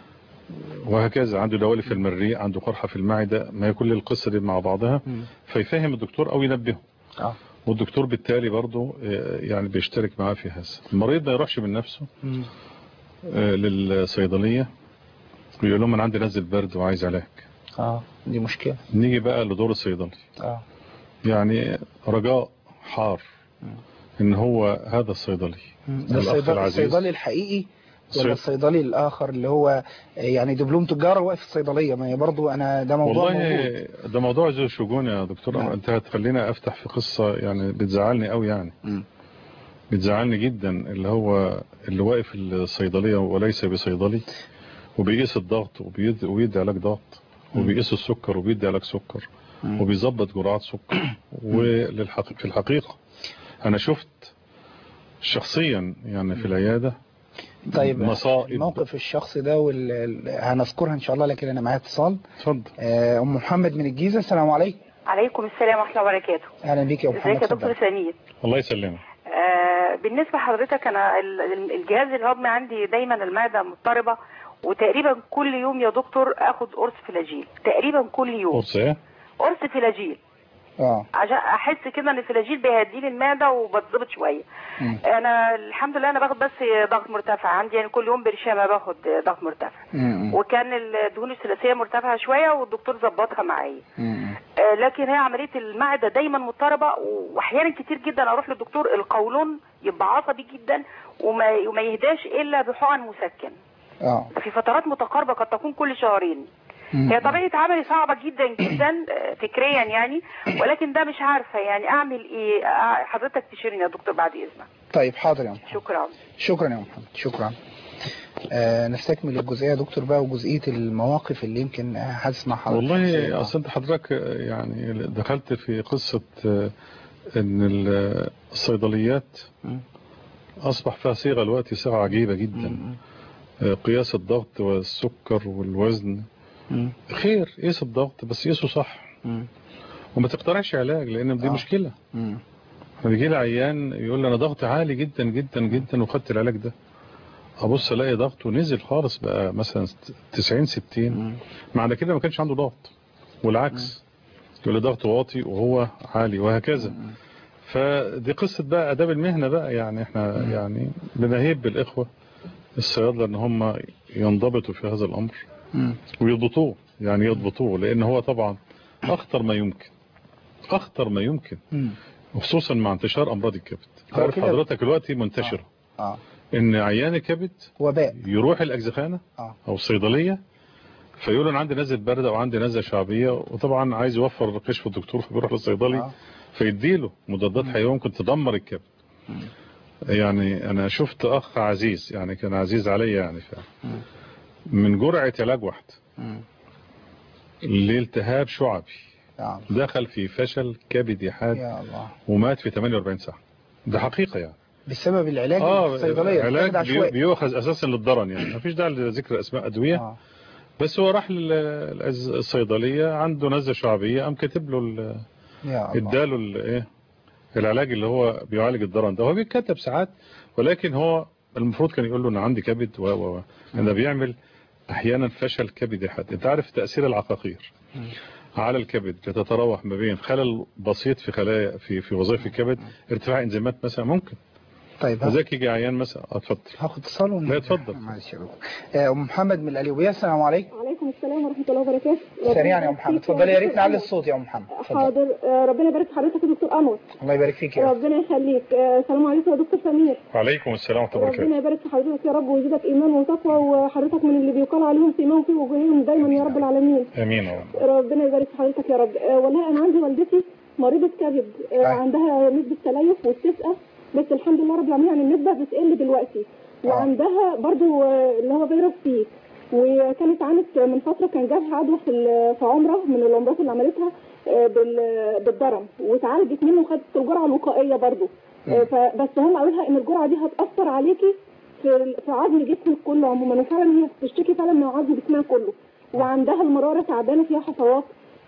وهكذا عنده دوالي في المريء عنده قرحه في المعده ما هي كل القصه دي مع بعضها مم. فيفهم الدكتور او ينبهه اه والدكتور بالتالي برضه آه، يعني بيشترك معاه في هذا المريض ما يروحش من نفسه مم. آه، للصيدليه ويقول لهم انا عندي نزل برد وعايز علاج اه دي مشكله نيجي بقى لدور الصيدلي اه يعني رجاء حار ان هو هذا الصيدلي مم. ده الأخ الصيدلي, العزيز. الصيدلي الحقيقي ولا الصيد- الصيدلي الاخر اللي هو آه، يعني دبلوم تجاره واقف في الصيدليه ما هي برضه انا ده موضوع موجود. والله ده موضوع ذو شجون يا دكتور نعم. أنا انت هتخليني افتح في قصة يعني بتزعلني قوي يعني مم. بتزعلني جدا اللي هو اللي واقف الصيدلية وليس بصيدلي وبيقيس الضغط وبيد- وبيدي علاج ضغط وبيقيس السكر وبيدي علاج سكر مم. وبيظبط جرعات سكر وللحقيقة في الحقيقة انا شفت شخصيا يعني في العيادة طيب مصائب الموقف الشخصي ده وال... ال- هنذكرها ان شاء الله لكن انا معايا اتصال اتفضل آه، ام محمد من الجيزه السلام عليكم عليكم السلام ورحمه الله وبركاته اهلا بيك يا ام محمد ازيك يا دكتور اتفضل. سمير الله يسلمك آه بالنسبه لحضرتك انا ال- ال- الجهاز الهضمي عندي دايما المعده مضطربه وتقريبا كل يوم يا دكتور اخد قرص فلاجيل تقريبا كل يوم قرص ايه قرص فلاجيل اه عشان احس كده ان الفلاجيل بيهديني المعده وبتظبط شويه مم. انا الحمد لله انا باخد بس ضغط مرتفع عندي يعني كل يوم برشامه باخد ضغط مرتفع مم. وكان الدهون الثلاثيه مرتفعه شويه والدكتور ظبطها معايا مم. آه، لكن هي عمليه المعده دايما مضطربه واحيانا كتير جدا اروح للدكتور القولون يبقى عصبي جدا وما وما يهداش الا بحقن مسكن اه في فترات متقاربه قد تكون كل شهرين مم. هي طبيعه عملي صعبه جدا جدا آه، فكريا يعني ولكن ده مش عارفه يعني اعمل ايه آه، حضرتك تشيرني يا دكتور بعد اذنك طيب حاضر يا ام محمد شكرا شكرا يا ام محمد شكرا آه نستكمل الجزئيه يا دكتور بقى وجزئيه المواقف اللي يمكن آه، هسمع حضرتك والله اصل انت حضرتك يعني دخلت في قصة آه، ان ال- الصيدليات مم. اصبح فيها صيغة الوقت صيغة عجيبة جدا مم. آه، قياس الضغط والسكر والوزن مم. خير قيس الضغط بس قيسه صح مم. وما تقترحش علاج لان دي آه. مشكلة مم. فبيجي لي عيان يقول لي انا ضغطي عالي جدا جدا جدا وخدت العلاج ده ابص الاقي ضغطه نزل خالص بقى مثلا 90 60 مم. معنى كده ما كانش عنده ضغط والعكس يقول لي ضغطه واطي وهو عالي وهكذا فدي قصة بقى اداب المهنة بقى يعني احنا يعني بنهيب بالاخوة الصيادلة ان هم ينضبطوا في هذا الامر مم. ويضبطوه يعني يضبطوه لان هو طبعا اخطر ما يمكن اخطر ما يمكن مم. وخصوصا مع انتشار امراض الكبد هو عارف كده- حضرتك دلوقتي منتشرة اه ان عيان الكبد وباء يروح الاجزخانة اه او الصيدلية فيقول انا عندي نزله برد او عندي نزله شعبيه وطبعا عايز يوفر كشف الدكتور فبيروح للصيدلي آه. فيديله مضادات حيويه ممكن تدمر الكبد يعني انا شفت اخ عزيز يعني كان عزيز عليا يعني ف... من جرعه علاج واحده مم. لالتهاب شعبي يا دخل في فشل كبدي حاد يا الله ومات في 48 ساعه ده حقيقه يعني بسبب العلاج اه في الصيدليه علاج بيتاخد بي- عشوائي بيؤخذ اساسا للضرن يعني مفيش داعي لذكر اسماء ادويه آه. بس هو راح لل- الصيدليه عنده نزله شعبيه قام كاتب له ال- يا الله اداله ال- ايه العلاج اللي هو بيعالج الضرن ده هو بيتكتب ساعات ولكن هو المفروض كان يقول له ان عندي كبد و و و ده بيعمل احيانا فشل كبدي حاد انت عارف تاثير العقاقير على الكبد بتتراوح ما بين خلل بسيط في خلايا في في وظائف الكبد ارتفاع انزيمات مثلا ممكن طيب وذاك يجي عيان مثلا آه، اتفضل هاخد اتصال ون- لا اتفضل معلش يا دكتور. آه، ام محمد من القليوبيه السلام عليكم وعليكم السلام ورحمة الله وبركاته سريعا يا ام محمد اتفضلي يا ريت نعلي الصوت يا ام محمد اتفضل حاضر آه، ربنا يبارك في حضرتك يا دكتور أنور الله يبارك فيك يا رب ربنا يخليك آه، السلام عليكم يا دكتور سمير وعليكم السلام ورحمه الله وبركاته ربنا يبارك في حضرتك يا رب ويزيدك إيمان وتقوى وحضرتك من اللي بيقال عليهم سيماهم في وجوههم دايما يا رب العالمين امين يا رب ربنا يبارك في حضرتك يا رب آه، والله أنا عندي والدتي مريضة كبد آه، عندها نسبة تليف والتسقة بس الحمد لله رب العالمين يعني النسبة بتقل دلوقتي وعندها برضو آه، اللي هو فيروس سي وكانت عانت من فترة كان جالها عدوى في ال- في عمرة من العمرات اللي عملتها آه، بال- بالضرم واتعالجت منه وخدت الجرعة الوقائية برضو آه، فبس هم قالوا لها ان الجرعة دي هتأثر عليكي في في عظم جسمك كله عموما وفعلا هي بتشتكي فعلا من عظم جسمها كله وعندها المرارة تعبانة فيها حصوات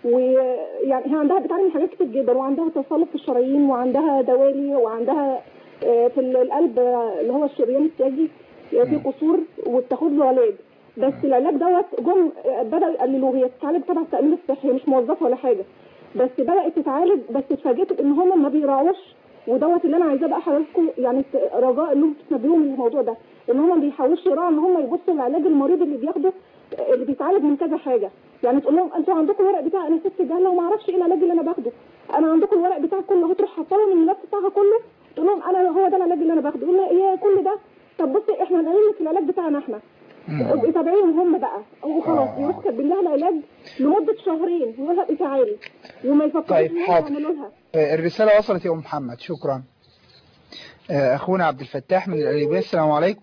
ويعني هي عندها بتعاني من حاجات كتير جدا وعندها تصلب في الشرايين وعندها دوالي وعندها آه، في القلب آه، اللي هو الشريان التاجي آه، في قصور وبتاخد له علاج بس العلاج دوت جم آه، بدأوا يقللوه هي بتتعالج تبع التأمين الصحي هي مش موظفة ولا حاجة بس بدأت تتعالج بس اتفاجئت ان هم ما بيراعوش ودوت اللي انا عايزاه بقى حضراتكم يعني ت- رجاء انهم تنبهوهم للموضوع ده ان هم ما بيحاولوش يراعوا ان هم يبصوا لعلاج المريض اللي بياخده آه، اللي بيتعالج من كذا حاجه يعني تقول لهم انتوا عندكم الورق بتاع انا ست جهله وما اعرفش ايه العلاج اللي انا باخده انا عندكم الورق بتاع كله هتروح حاطه لهم الملف بتاعها كله تقول لهم انا هو ده العلاج اللي انا باخده يقول لها ايه كل ده طب بصي احنا هنقول لك العلاج بتاعنا احنا ابقي تابعيهم هم بقى وخلاص يروح كاتبين لها العلاج لمده شهرين ويقول لها ابقي تعالي وما يفكروش طيب، إن هم حاضر. يعملوا لها آه، الرسالة وصلت يا أم محمد شكرا آه، أخونا عبد الفتاح من القليوبية السلام عليكم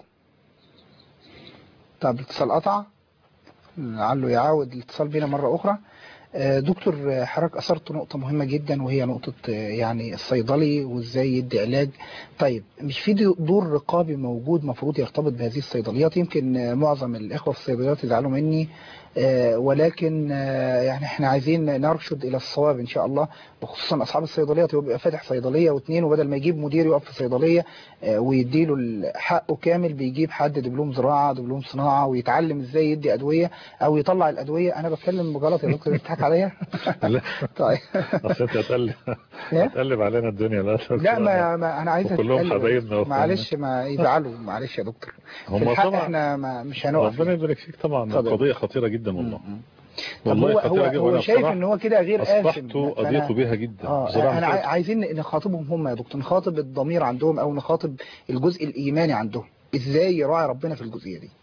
طب الاتصال قطع لعله يعاود الاتصال بينا مرة أخرى آه، دكتور آه، حضرتك أثرت نقطة مهمة جدا وهي نقطة آه، يعني الصيدلي وإزاي يدي علاج طيب مش في دو- دور رقابي موجود مفروض يرتبط بهذه الصيدليات يمكن آه، معظم الإخوة في الصيدليات يزعلوا مني آه، ولكن آه، يعني احنا عايزين نرشد إلى الصواب إن شاء الله وخصوصا أصحاب الصيدليات يبقى فاتح صيدلية واثنين وبدل ما يجيب مدير يقف في صيدلية آه، ويديله حقه كامل بيجيب حد دبلوم زراعة دبلوم صناعة ويتعلم ازاي يدي أدوية أو يطلع الأدوية أنا بتكلم بغلط يا دكتور بتضحك عليا لا طيب اصل انت هتقلب إيه؟ هتقلب علينا الدنيا لا لا ما, ما انا عايز وكلهم أتكلم. حبايبنا وأخواننا. معلش ما يزعلوا معلش يا دكتور هم في الحق طبعا احنا ما مش هنقف ربنا يبارك فيك طبعا اتفضل. قضية خطيرة جدا والله طب والله هو خطيرة هو, جدا هو وأنا شايف بصراحة ان هو كده غير أصبحت آثم فأنا- أضيق بها جدا اه بصراحة انا عاي- عايزين نخاطبهم هم يا دكتور نخاطب الضمير عندهم او نخاطب الجزء الايماني عندهم ازاي يراعي ربنا في الجزئيه دي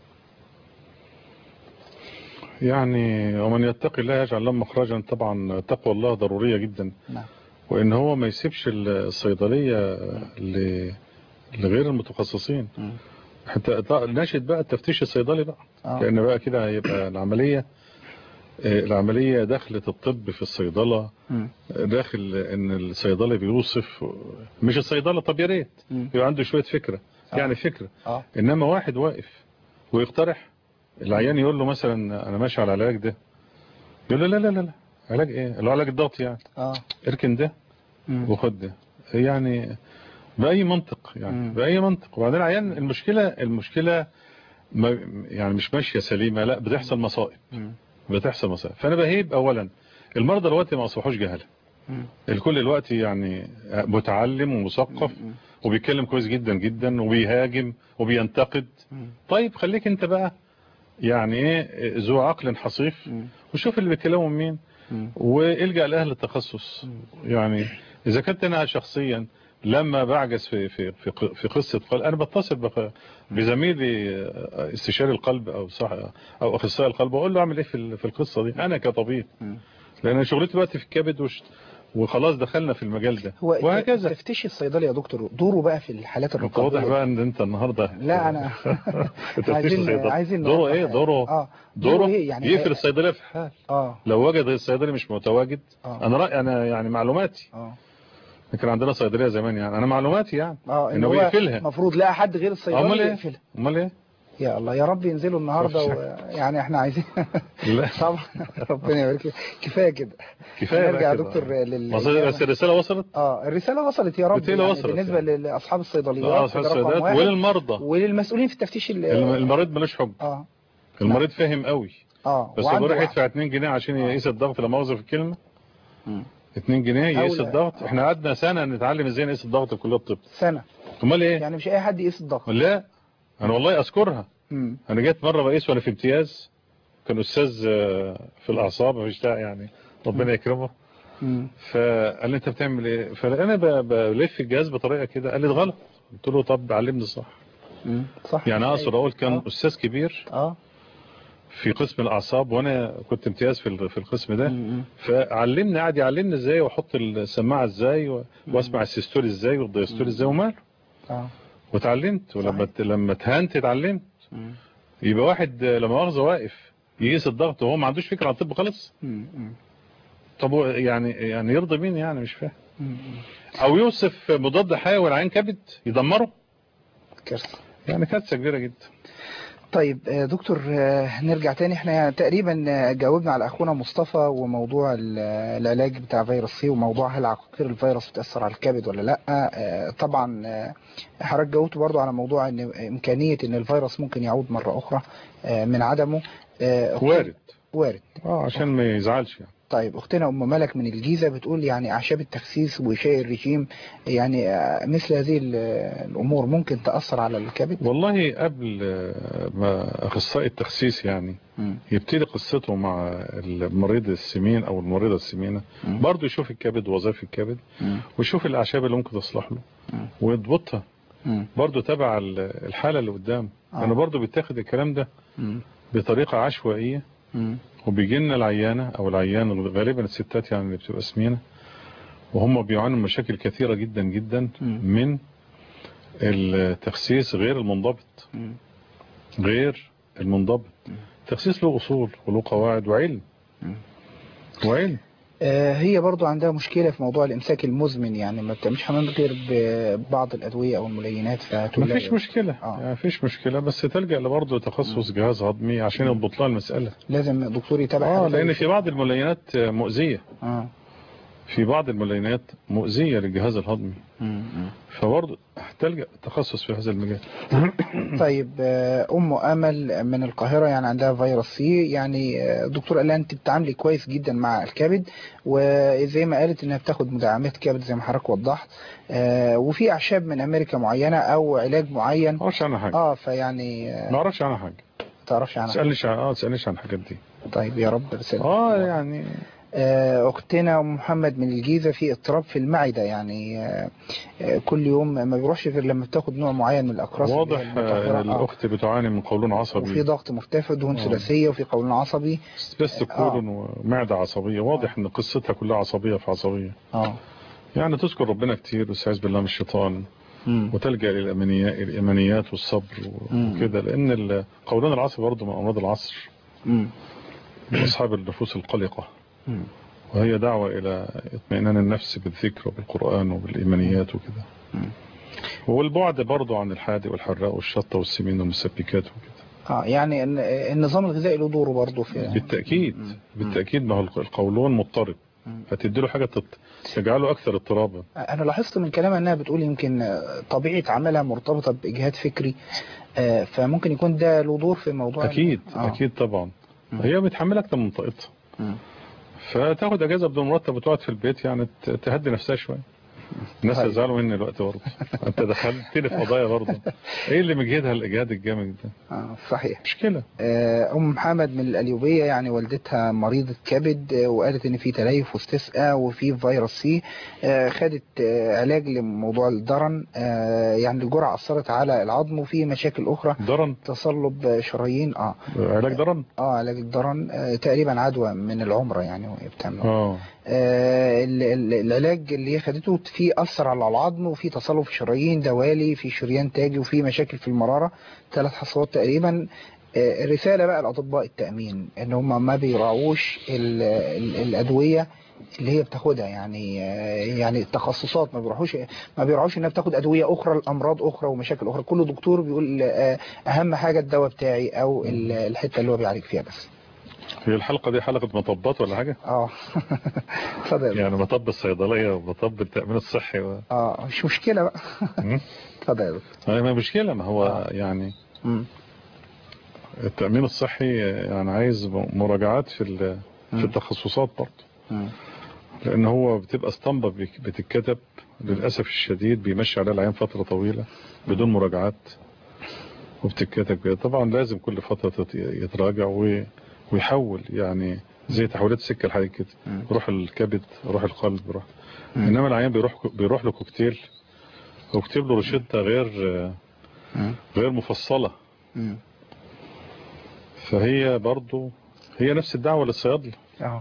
يعني ومن يتقي الله يجعل له مخرجا طبعا تقوى الله ضرورية جدا نعم. وان هو ما يسيبش الصيدلية ل- لغير المتخصصين حتى ط- ناشد بقى التفتيش الصيدلي بقى آه. لان بقى كده هيبقى العملية آه، العملية دخلت الطب في الصيدلة مم. داخل ان الصيدلي بيوصف مش الصيدلة طب يا ريت مم. يبقى عنده شوية فكرة يعني فكرة اه انما واحد واقف ويقترح العيان يقول له مثلا انا ماشي على العلاج ده يقول له لا لا لا لا علاج ايه اللي هو علاج الضغط يعني اه اركن ده مم. وخد ده يعني بأي منطق يعني مم. بأي منطق وبعدين العيان المشكلة المشكلة ما يعني مش ماشية سليمة لا بتحصل مصائب مم. بتحصل مصائب فأنا بهيب أولا المرضى دلوقتي ما أصبحوش جهلة مم. الكل دلوقتي يعني متعلم ومثقف وبيتكلم كويس جدا جدا وبيهاجم وبينتقد مم. طيب خليك انت بقى يعني ايه ذو عقل حصيف مم. وشوف اللي بيتكلموا مين مم. والجا لاهل التخصص يعني اذا كنت انا شخصيا لما بعجز في في في ق- في قصه قلب انا بتصل بق- بزميلي آه، استشاري القلب او صح او اخصائي القلب واقول له اعمل ايه في ال- في القصه دي انا كطبيب مم. لان أنا شغلتي دلوقتي في الكبد وش وخلاص دخلنا في المجال ده هو وهكذا تفتيش الصيدلي يا دكتور دوره بقى في الحالات انت واضح الرقابيه بقى ان انت النهارده لا انا تفتيش عايزين الصيدلة. عايزين دوره نوضح ايه حاجة. دوره اه دوره ايه يعني يقفل الصيدليه في حال اه لو وجد الصيدلي مش متواجد آه. انا رأي انا يعني معلوماتي اه كان عندنا صيدليه زمان يعني انا معلوماتي يعني اه ان انه هو بيقفلها المفروض لا حد غير امال الصيدلي ايه يقفلها امال ايه يا الله يا رب ينزلوا النهارده و... يعني احنا عايزين لا طبعا ربنا يبارك لك. كفايه كده كفايه نرجع يا بقى كده. دكتور لل وصل- بس الرساله وصلت اه الرساله وصلت يا رب الرسالة يعني وصلت بالنسبه لاصحاب الصيدليات اه اصحاب ده رقم السيدات واحد. وللمرضى وللمسؤولين في التفتيش ال- الم- المريض ملوش حب اه المريض فاهم قوي اه بس وعنده هو راح وعي. يدفع 2 جنيه عشان يقيس الضغط لا مؤاخذه في الكلمه 2 جنيه يقيس أولى. الضغط احنا قعدنا سنه نتعلم ازاي نقيس الضغط في كليه الطب سنه امال ايه يعني مش اي حد يقيس الضغط لا انا والله اذكرها مم. انا جيت مره بقيس وانا في امتياز كان استاذ آه، في الاعصاب مفيش داعي يعني ربنا يكرمه مم. فقال لي انت بتعمل ايه فانا ب- بلف الجهاز بطريقه كده قال لي ده غلط قلت له طب علمني صح مم. صح يعني اقصد اقول كان استاذ كبير اه في قسم الاعصاب وانا كنت امتياز في ال- في القسم ده فعلمني قعد يعلمني ازاي واحط السماعه ازاي و- واسمع السيستول ازاي والدايستول ازاي وماله اه وتعلمت ولما ت- لما اتهنت اتعلمت يبقى واحد آه، لما مؤاخذه واقف يقيس الضغط وهو ما عندوش فكره عن الطب خالص مم. مم. طب هو يعني يعني يرضي مين يعني مش فاهم مم. او يوصف مضاد حيوي لعين كبد يدمره كارثه يعني كارثه كبيره جدا طيب آه، دكتور آه، نرجع تاني احنا يعني تقريبا آه، جاوبنا على اخونا مصطفى وموضوع ال- العلاج بتاع فيروس سي وموضوع هل عقاقير الفيروس بتأثر على الكبد ولا لا آه، طبعا آه، حضرتك جاوبت برضو على موضوع ان امكانية ان الفيروس ممكن يعود مرة اخرى آه، من عدمه آه، أختنا- وارد وارد اه عشان ما يزعلش يعني طيب اختنا ام ملك من الجيزة بتقول يعني اعشاب التخسيس وشاي الرجيم يعني آه، مثل هذه ال- الامور ممكن تأثر على الكبد والله قبل آه، ما اخصائي التخسيس يعني مم. يبتدي قصته مع المريض السمين او المريضة السمينة برضه يشوف الكبد ووظائف الكبد مم. ويشوف الاعشاب اللي ممكن تصلح له ويضبطها مم. برضه تبع ال- الحالة اللي قدامه آه. لانه برضه بيتاخد الكلام ده مم. بطريقة عشوائية مم. وبيجي لنا العيانة او العيان غالبا الستات يعني اللي بتبقى سمينة وهم بيعانوا من مشاكل كثيرة جدا جدا من التخسيس غير المنضبط مم. غير المنضبط التخسيس له اصول وله قواعد وعلم وعلم آه، هي برضو عندها مشكلة في موضوع الإمساك المزمن يعني ما بتعملش حمام غير ببعض الأدوية أو الملينات فتقول ما فيش لها مشكلة يعني ما فيش مشكلة بس تلجأ لبرضه تخصص جهاز هضمي عشان يضبط لها المسألة لازم دكتور يتابع اه حالتها لأن في بعض الملينات مؤذية اه في بعض الملينات مؤذية للجهاز الهضمي مم. فبرضه تلجأ التخصص في هذا المجال طيب آه، أم أمل من القاهرة يعني عندها فيروس سي يعني آه، الدكتور قال لها أنت بتتعاملي كويس جدا مع الكبد وزي ما قالت إنها بتاخد مدعمات كبد زي ما حضرتك وضحت آه، وفي أعشاب من أمريكا معينة أو علاج معين ما اعرفش عنها حاجة اه فيعني آه، ما اعرفش عنها حاجة ما تعرفش عنها تسألنيش عن اه تسألنيش عن الحاجات دي طيب يا رب بس اه يعني آه، أختنا أم محمد من الجيزة في اضطراب في المعدة يعني آه، آه، كل يوم ما بيروحش غير لما بتاخد نوع معين من الأقراص اللي هي واضح المطهرة. آه، آه. الأخت بتعاني من قولون وفي عصبي ضغط مرتفع دهون آه. ثلاثية وفي قولون عصبي بس كولون ومعدة عصبية واضح ان قصتها كلها عصبية في عصبية اه يعني تذكر ربنا كتير واستعاذ بالله من الشيطان مم. وتلجأ للأمانيات الإيمانيات والصبر مم. وكده لأن القولون العصبي برضه من أمراض العصر مم. أصحاب النفوس القلقة مم. وهي دعوة إلى اطمئنان النفس بالذكر وبالقرآن وبالإيمانيات وكده والبعد برضه عن الحادق والحراق والشطة والسمين والمسبكات وكده اه يعني الن- النظام الغذائي له دوره برضه في بالتأكيد بالتأكيد ما هو القولون مضطرب فتديله حاجة تت- تجعله أكثر اضطرابا انا لاحظت من كلامها انها بتقول يمكن آه، طبيعة عملها مرتبطة باجهاد فكري آه، فممكن يكون ده له دور في موضوع أكيد آه. أكيد طبعا هي متحملة أكتر من طاقتها مم. فتاخد اجازه بدون مرتب وتقعد في البيت يعني ت- تهدي نفسها شويه الناس طيب. يزعلوا مني الوقت برضه انت دخلتني في قضايا برضه ايه اللي مجهدها الاجهاد الجامد ده اه صحيح مشكله آه، ام محمد من القليوبيه يعني والدتها مريضه كبد آه، وقالت ان في تليف واستسقاء وفي فيروس سي آه، خدت آه، علاج لموضوع الضرن آه، يعني الجرعه اثرت على العظم وفي مشاكل اخرى ضرن تصلب شرايين اه علاج ضرن اه علاج الضرن آه، تقريبا عدوى من العمره يعني وهي بتعمل اه آه، ال- ال- العلاج اللي هي خدته في أثر على العظم وفي تصلب في الشرايين دوالي في شريان تاجي وفي مشاكل في المرارة ثلاث حصوات تقريبا آه، رسالة بقى لأطباء التأمين إن هم ما بيراعوش ال- ال- الأدوية اللي هي بتاخدها يعني آه، يعني التخصصات ما بيروحوش ما بيراعوش انها بتاخد ادويه اخرى لامراض اخرى ومشاكل اخرى كل دكتور بيقول آه، اهم حاجه الدواء بتاعي او ال- الحته اللي هو بيعالج فيها بس هي الحلقة دي حلقة مطبات ولا حاجة اه اتفضل يعني مطب الصيدلية ومطب التأمين الصحي و... اه مش مشكله بقى مم. اتفضل يا دكتور هي ما مشكلة ما هو يعني مم. التأمين الصحي يعني عايز مراجعات في ال- في التخصصات برضه مم. لأن هو بتبقى اسطمبة بك- بتتكتب للأسف الشديد بيمشي عليها العين فترة طويلة بدون مراجعات وبتتكتب كده طبعا لازم كل فترة تت- يتراجع و- ويحول يعني زي تحويلات السكة الحديد كده روح الكبد روح القلب روح إنما العيان بيروح بيروح له كوكتيل وكتب له روشتة غير غير مفصلة مم. فهي برضو هي نفس الدعوة للصيادلة اه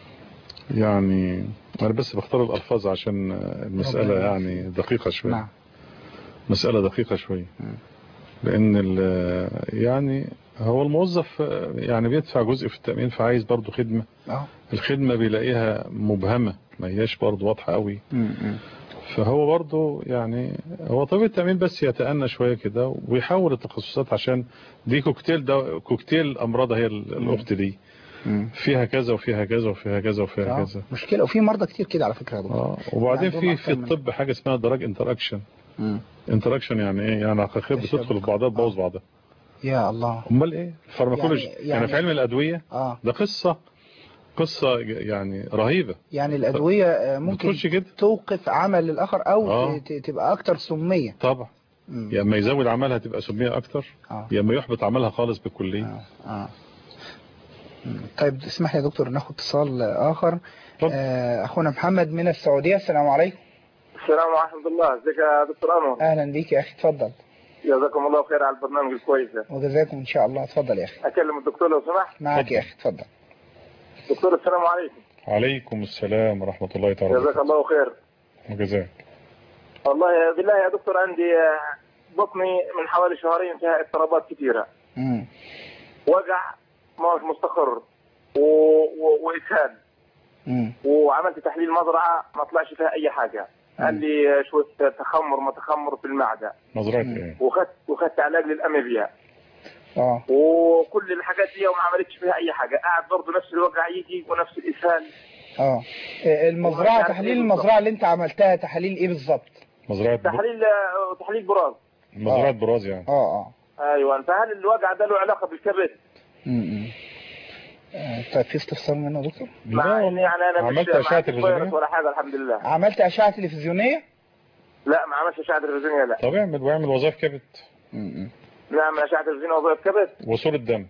يعني أنا بس بختار الألفاظ عشان المسألة ربنا يعني دقيقة شوية نعم مسألة دقيقة شوية لأن ال- يعني هو الموظف يعني بيدفع جزء في التأمين فعايز برضو خدمة اه الخدمة بيلاقيها مبهمة ما هياش برضو واضحة قوي مم. مم. فهو برضو يعني هو طبيب التأمين بس يتأنى شوية كده ويحول التخصصات عشان دي كوكتيل ده كوكتيل أمراض هي ال- الأخت دي مم. فيها كذا وفيها كذا وفيها كذا وفيها آه. كذا مشكله وفي مرضى كتير كده على فكره يا دكتور اه وبعدين عندهم في أكتر في من- الطب حاجة اسمها دراج انتراكشن مم. انتراكشن يعني ايه يعني عقاقير بتدخل في بعضها تبوظ بعضها يا الله امال ايه الفارماكولوجي يعني- يعني, يعني- يعني في علم الادويه اه ده قصه قصه يعني رهيبه يعني الادويه آه، ممكن بتخش كده توقف عمل الاخر او آه. ت- ت- تبقى اكتر سميه طبعا مم. يا اما يزود عملها تبقى سميه اكتر آه. يا اما يحبط عملها خالص بالكليه اه مم. طيب اسمح لي يا دكتور ناخد اتصال اخر آه اخونا محمد من السعوديه السلام عليكم السلام ورحمة الله ازيك يا دكتور أنور اهلا بيك يا اخي اتفضل جزاكم الله خير على البرنامج الكويس ده وجزاكم ان شاء الله اتفضل يا اخي أكلم الدكتور لو سمحت معك يا اخي اتفضل دكتور السلام عليكم عليكم السلام ورحمه الله تعالى جزاك الله خير وجزاك والله بالله يا دكتور عندي آه، بطني من حوالي شهرين فيها اضطرابات كثيرة مم. وجع ما هوش مستقر و... و... وإسهال مم. وعملت تحليل مزرعة ما طلعش فيها أي حاجة قال لي شوية تخمر متخمر في المعدة مزرعه ايه وخدت وخدت علاج للأميبيا اه وكل الحاجات دي وما عملتش فيها أي حاجة قاعد برضه نفس الوجع يجي ونفس الإسهال اه آه، المزرعه تحليل المزرعه اللي انت عملتها تحاليل ايه بالظبط مزرعه ب... تحليل تحليل براز مزرعه براز يعني اه اه ايوه فهل الوجع ده له علاقه بالكبد؟ مم. آه، طيب في استفسار منه يا دكتور مع ان يعني انا مش عملت ما أشعة عنديش تلفزيونية؟ فيروس ولا حاجه الحمد لله عملت اشعه تلفزيونيه لا ما عملش اشعه تلفزيونيه لا طب اعمل واعمل وظائف كبد نعم اشعه تلفزيونيه وظائف كبد وصوره دم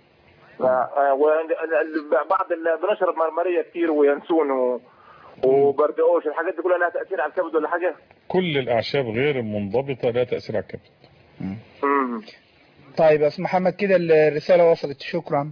وبعض بنشرب مرمريه كتير وينسون و... وبردقوش الحاجات دي كلها لها تاثير على الكبد ولا حاجه؟ كل الاعشاب غير المنضبطه لها تاثير على الكبد امم طيب يا استاذ محمد كده الرساله وصلت شكرا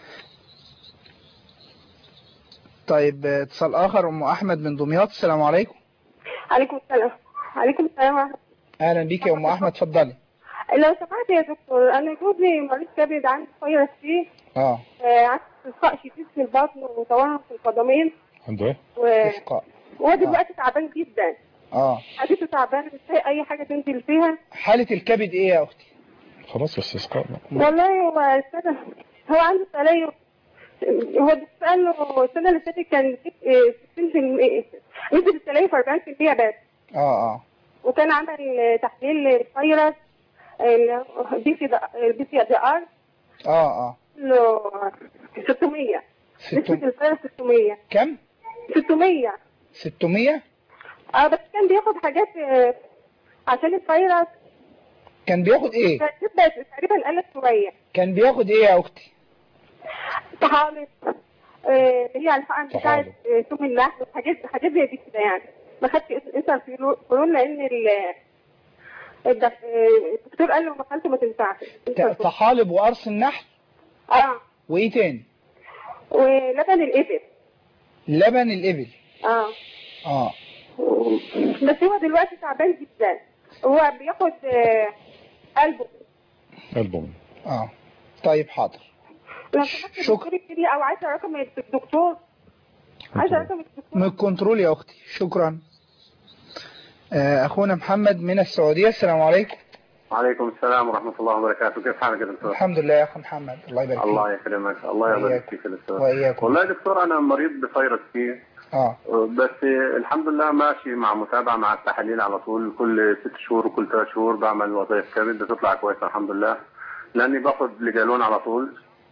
طيب آه، اتصال اخر ام احمد من دمياط السلام عليكم عليكم السلام عليكم السلام ورحمة اهلا بيك يا ام احمد اتفضلي الله لو سمحت يا دكتور أنا جوزي مريض كبد عنده فيروس سي اه آه، عنده استسقاء شديد في البطن وتورم في القدمين عنده ايه و... استسقاء وهو دلوقتي تعبان جدا اه حالته تعبان مش لاقي أي حاجة تنزل فيها حاله الكبد ايه يا اختي خلاص استسقاء بقى. والله هو السنة هو عنده تليف هو الدكتور قال له السنة اللي فاتت كان 60% نسبة التليف 40% بس اه اه وكان عمل تحليل الفيروس البي سي البي سي دي ار اه اه له 600 نسبة الفيروس 600 كم 600 600 اه بس كان بياخد حاجات آه، عشان الفيروس كان بياخد ايه نسبة تقريبا قلت شوية كان بياخد ايه يا اختي طحالب آه، هي الحقن بتاعت آه، سم اللحم حاجات حاجات زي دي كده يعني ما خدش انسر فيرون لان ال الدك- آه، الدكتور قال له مخالته ما تنفعش ت- طحالب وقرص النحل اه وايه تاني ولبن الابل لبن الابل اه اه بس هو دلوقتي تعبان جدا هو بياخد آه، قلبه ألبوم اه طيب حاضر لو سمحت دكتور كده او عايزه رقم الدكتور عايزه رقم الدكتور من الكنترول يا اختي شكرا آه، اخونا محمد من السعوديه السلام عليكم وعليكم السلام ورحمة الله وبركاته كيف حالك يا دكتور؟ الحمد لله يا اخو محمد الله يبارك فيك الله يكرمك الله يبارك وإياك. فيك يا دكتور وإياكم. والله يا دكتور أنا مريض بفيروس سي اه بس الحمد لله ماشي مع متابعة مع التحاليل على طول كل ست شهور وكل ثلاث شهور بعمل وظائف كبد بتطلع كويسة الحمد لله لأني باخد لجالون على طول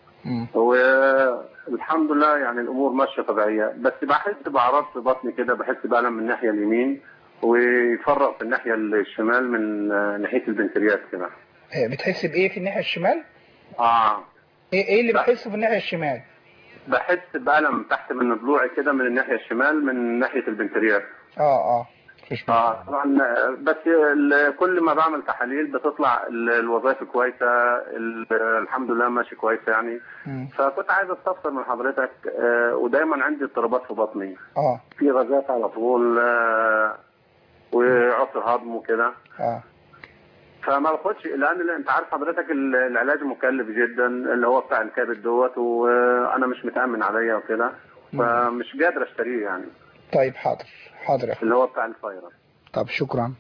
والحمد لله يعني الأمور ماشية طبيعية بس بحس بأعراض في بطني كده بحس بألم من الناحية اليمين ويفرق في الناحية الشمال من آه، ناحية البنكرياس كده آه، بتحس بايه في الناحيه الشمال اه ايه ايه اللي بتحسه في الناحيه الشمال بحس بألم تحت من ضلوعي كده من الناحية الشمال من ناحية البنكرياس اه اه اه طبعا آه، بس ال- كل ما بعمل تحاليل بتطلع ال- الوظائف كويسة ال- الحمد لله ماشي كويس يعني فكنت عايز استفسر من حضرتك آه، ودايما عندي اضطرابات في بطني اه في غازات على طول آه، وعسر هضم وكده اه فما باخدش لان انت عارف حضرتك ال- العلاج مكلف جدا اللي هو بتاع الكبد دوت وانا مش متامن عليا وكده فمش قادر اشتريه يعني طيب حاضر حاضر يا اخو اللي هو بتاع الفيروس طب شكرا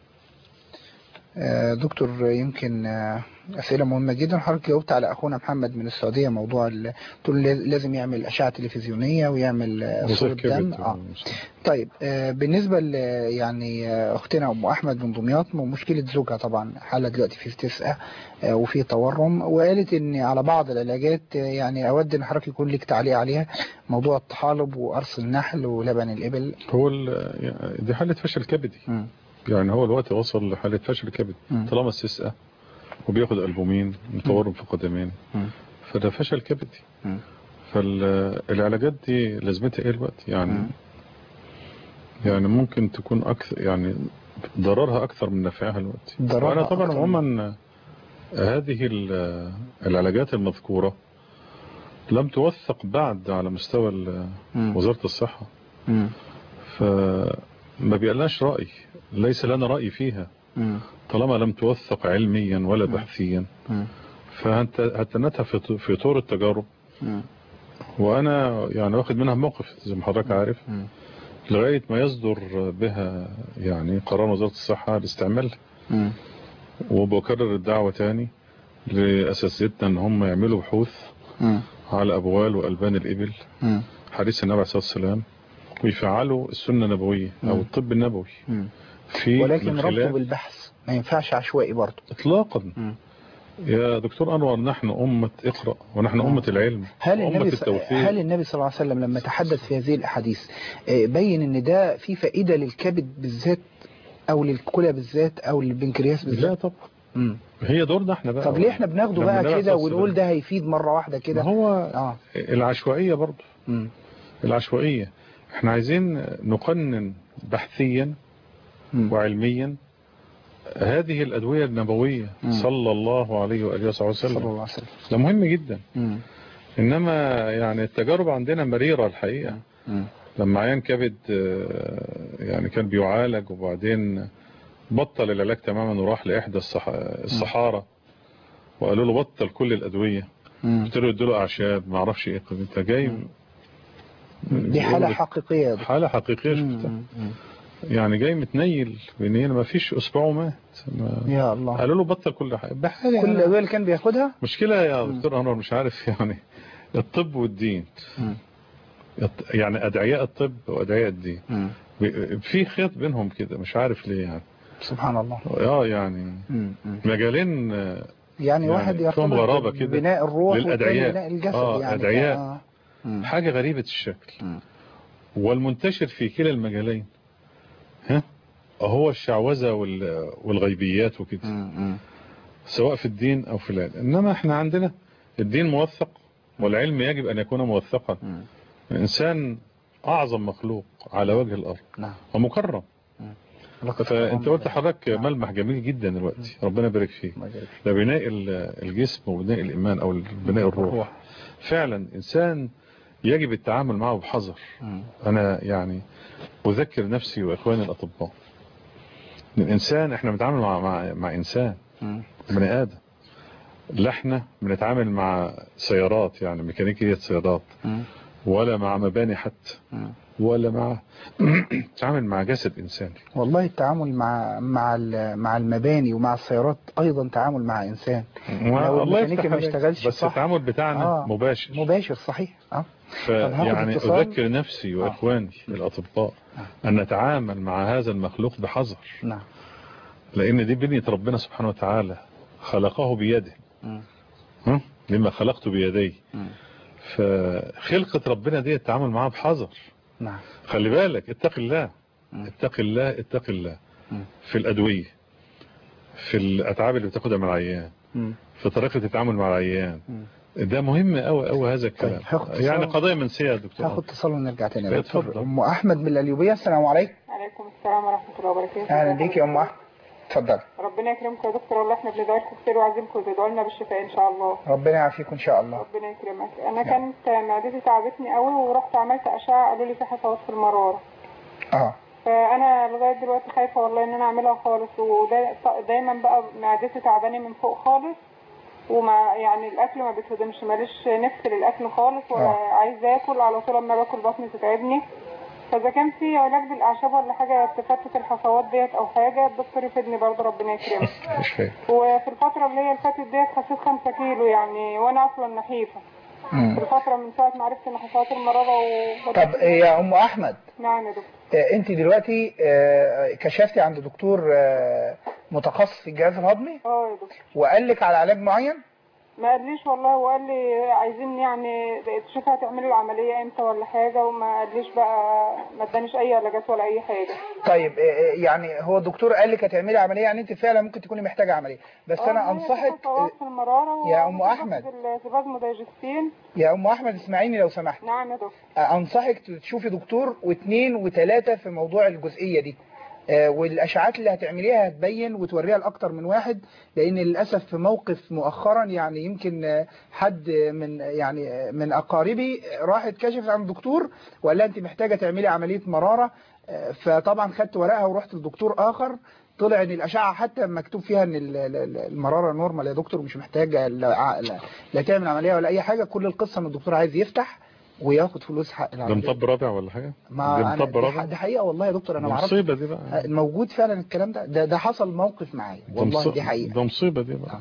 آه، دكتور يمكن آه، أسئلة مهمة جدا حضرتك جاوبت على أخونا محمد من السعودية موضوع ال- تقول لاز- لازم يعمل أشعة تلفزيونية ويعمل آه، وظائف صورة كبد دم آه. طيب آه، بالنسبة ل يعني آه، أختنا أم أحمد من دمياط مشكلة زوجها طبعا حالة دلوقتي في استسقاء آه، وفي تورم وقالت إن على بعض العلاجات آه، يعني أود إن حضرتك يكون لك تعليق عليها موضوع الطحالب وقرص النحل ولبن الإبل هو ال- يعني دي حالة فشل كبدي يعني هو الوقت وصل لحالة فشل كبدي طالما استسقى وبياخد ألبومين متورم في قدمين فده فشل كبدي فالعلاجات دي لازمتها ايه الوقت يعني يعني ممكن تكون اكثر يعني ضررها اكثر من نفعها الوقت ضررها وانا طبعا أكثر عموما هذه ال- العلاجات المذكورة لم توثق بعد على مستوى ال- وزارة الصحة فما بيقلناش رأي ليس لنا رأي فيها طالما لم توثق علميا ولا بحثيا فهتنتها في في طور التجارب وانا يعني واخد منها موقف زي ما حضرتك عارف لغاية ما يصدر بها يعني قرار وزارة الصحة لاستعمالها وبكرر الدعوة تاني لأساتذتنا ان هم يعملوا بحوث على أبوال وألبان الإبل حديث النبي عليه الصلاة والسلام ويفعلوا السنة النبوية أو الطب النبوي في ولكن من ربطه خلال- بالبحث ما ينفعش عشوائي برضه إطلاقا يا دكتور أنور نحن أمة اقرأ ونحن أمة العلم هل وأمة النبي ص- التوحيد هل النبي صلى الله عليه وسلم لما تحدث في هذه الاحاديث آه، بين ان ده في فائده للكبد بالذات او للكلى بالذات او للبنكرياس بالذات لا طبعا هي دورنا احنا بقى طب ليه احنا بناخده لما بقى النبي كده عليه الصلاة ونقول ده هيفيد مره واحده كده ما هو اه العشوائية برضه العشوائية احنا عايزين نقنن بحثيا وعلميا هذه الأدوية النبوية صلى الله عليه وآله وصحبه وسلم صلى الله عليه وسلم ده مهم جدا إنما يعني التجارب عندنا مريرة الحقيقة لما عيان كبد آه، يعني كان بيعالج وبعدين بطل العلاج تماما وراح لإحدى الصح... الصحارى وقالوا له بطل كل الأدوية قلت له ادوا له أعشاب ما اعرفش إيه طب أنت جاي دي حاله حقيقيه يا دكتور. حالة حقيقية شفتها يعني جاي متنيل بنين ما فيش أسبوع ومات ما... يا الله قالوا له بطل كل حاجة بحاجة كل الادويه اللي كان بياخدها مشكلة يا دكتور أنور مش عارف يعني الطب والدين الط- يعني أدعياء الطب وأدعياء الدين ب- في خيط بينهم كده مش عارف ليه يعني سبحان الله اه يعني مجالين آه، يعني واحد فيهم يرتبط غرابة كده بناء الروح والتاني للأدعياء بناء الجسد آه يعني أدعياء آه. حاجة غريبة الشكل والمنتشر في كلا المجالين ها هو الشعوذة وال- والغيبيات وكده سواء في الدين أو في العلم إنما احنا عندنا الدين موثق والعلم يجب أن يكون موثقا الإنسان أعظم مخلوق على وجه الأرض نعم ومكرم فأنت قلت حضرتك ملمح جميل جدا دلوقتي ربنا يبارك فيك ده بناء ال- الجسم وبناء الإيمان أو بناء الروح فعلا إنسان يجب التعامل معه بحذر أنا يعني أذكر نفسي وإخواني الأطباء إن الإنسان إحنا بنتعامل مع, مع, مع إنسان بني آدم لا احنا بنتعامل مع سيارات يعني ميكانيكية سيارات ولا مع مباني حتى ولا مع نتعامل مع جسد إنساني والله التعامل مع مع ال- مع المباني ومع السيارات ايضا تعامل مع انسان لو الله الميكانيكي يفتح ما عليك. اشتغلش بس صح التعامل بتاعنا آه. مباشر مباشر صحيح اه طب هاخد فيعني اتصال. أذكر نفسي وإخواني الأطباء أن نتعامل مع هذا المخلوق بحذر نعم لأن دي بنية ربنا سبحانه وتعالى خلقه بيده مم. ها؟ لما خلقت بيدي مم. فخلقة ربنا دي التعامل معها بحذر نعم خلي بالك اتق الله اتق الله اتق الله مم. في الأدوية في الأتعاب اللي بتاخدها مع العيان مم. في طريقة التعامل مع العيان مم. ده مهم قوي قوي هذا الكلام هاخد اتصال. يعني قضية منسية يا دكتور هاخد اتصال ونرجع تاني يا اتفضل. دكتور ام احمد من القليوبيه السلام عليكم عليكم السلام ورحمة الله وبركاته اهلا بيك يا ام احمد اتفضل ربنا يكرمكم يا دكتور والله احنا بندعي لكم خير وعايزينكم تدعوا لنا بالشفاء ان شاء الله ربنا يعافيكم ان شاء الله ربنا يكرمك انا كانت معدتي تعبتني قوي ورحت عملت اشعه قالوا لي في حصوات في المراره اه فانا لغايه دلوقتي خايفه والله ان انا اعملها خالص ودايما بقى معدتي تعبانه من فوق خالص وما يعني الاكل ما بيتهضمش ماليش نفس للاكل خالص ولا آه. عايزه اكل على طول لما باكل بطني تتعبني فاذا كان في علاج بالاعشاب ولا حاجه تفتت الحصوات ديت او حاجه الدكتور يفيدني برضه ربنا يكرمك مش فاهم وفي الفتره اللي هي اللي فاتت ديت خسيت 5 كيلو يعني وانا اصلا نحيفه في الفتره من ساعه ما عرفت ان حصوات المراره و... طب يا ام احمد نعم يا دكتور آه، انت دلوقتي آه، كشفتي عند دكتور آه، متخصص في الجهاز الهضمي اه يا دكتور وقال لك على علاج معين ما قاليش والله وقال لي عايزين يعني تشوفي هتعملي العمليه امتى ولا حاجه وما قاليش بقى ما ادانيش اي علاجات ولا اي حاجه طيب آه، آه، يعني هو الدكتور قال لك هتعملي عمليه يعني انت فعلا ممكن تكوني محتاجه عمليه بس آه، انا هي انصحك حصوات في المراره يا أم وباخد أحمد. السبازمو دايجستين يا ام احمد اسمعيني لو سمحت نعم يا دكتور انصحك تشوفي دكتور واثنين وثلاثة في موضوع الجزئية دي آه، والاشعاعات اللي هتعمليها هتبين وتوريها لاكتر من واحد لان للاسف في موقف مؤخرا يعني يمكن آه، حد من يعني آه، من اقاربي راحت كشفت عند دكتور وقال لها انت محتاجه تعملي عمليه مراره آه، فطبعا خدت ورقها ورحت لدكتور اخر طلع ان الاشعه حتى مكتوب فيها ان ال- ال- ال- المراره نورمال يا دكتور مش محتاجه لا, لا, لا تعمل عمليه ولا اي حاجه كل القصه ان الدكتور عايز يفتح وياخد فلوس حق ده العمليه مطب رابع ولا حاجة ما دي أنا مطب دي, ح- رابع دي حقيقه والله يا دكتور انا دي ما اعرفش مصيبة دي بقى موجود فعلا الكلام ده ده, ده حصل موقف معايا ده والله مص- دي حقيقه ده مصيبة دي بقى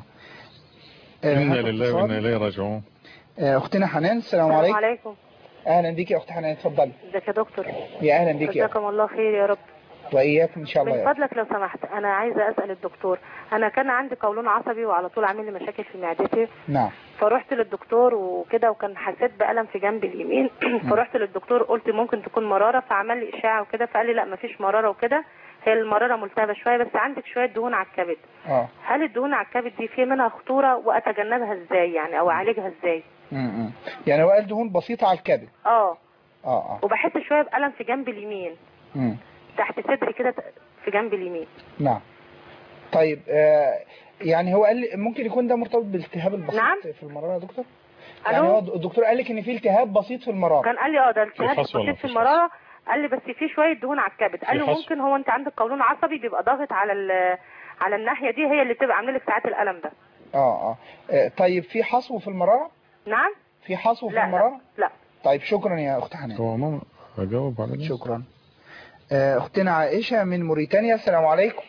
آه، إنا هاخد لله اتصال. وإنا إليه راجعون آه، اختنا حنان السلام السلام عليكم عليكم اهلا بيك يا اخت حنان اتفضلي ازيك يا دكتور يا اهلا بيك يا أخت. جزاكم الله خير يا رب واياكم ان شاء الله من يا أخت. فضلك لو سمحت انا عايزه اسال الدكتور انا كان عندي قولون عصبي وعلى طول عامل لي مشاكل في معدتي نعم فرحت للدكتور وكده وكان حسيت بألم في جنبي اليمين فرحت للدكتور قلت ممكن تكون مرارة فعمل لي إشاعة وكده فقال لي لا مفيش مرارة وكده هي المرارة ملتهبة شوية بس عندك شوية دهون على الكبد اه هل الدهون على الكبد دي في منها خطورة وأتجنبها إزاي يعني أو أعالجها إزاي م- م. يعني هو قال دهون بسيطه على الكبد اه اه اه وبحس شوية بألم في جنب اليمين م. تحت صدري كده في جنب اليمين نعم طيب آه يعني هو قال لي ممكن يكون ده مرتبط بالالتهاب البسيط نعم. في المراره يا دكتور ألو؟ يعني هو الدكتور قال لك ان في التهاب بسيط في المراره كان قال لي اه ده التهاب الحصوة ولا بسيط في مفيش المرارة قال لي بس في شوية دهون على الكبد قال لي الحصوة. ممكن هو انت عندك قولون عصبي بيبقى ضاغط على ال- على الناحية دي هي اللي بتبقى عامله لك ساعات الألم ده اه اه آه، طيب في حصو في المراره نعم في حصو في لا، لا، المراره لا طيب شكرا يا اخت حنان هو ماما أجاوب على ده شكرا آه، اختنا عائشه من موريتانيا السلام عليكم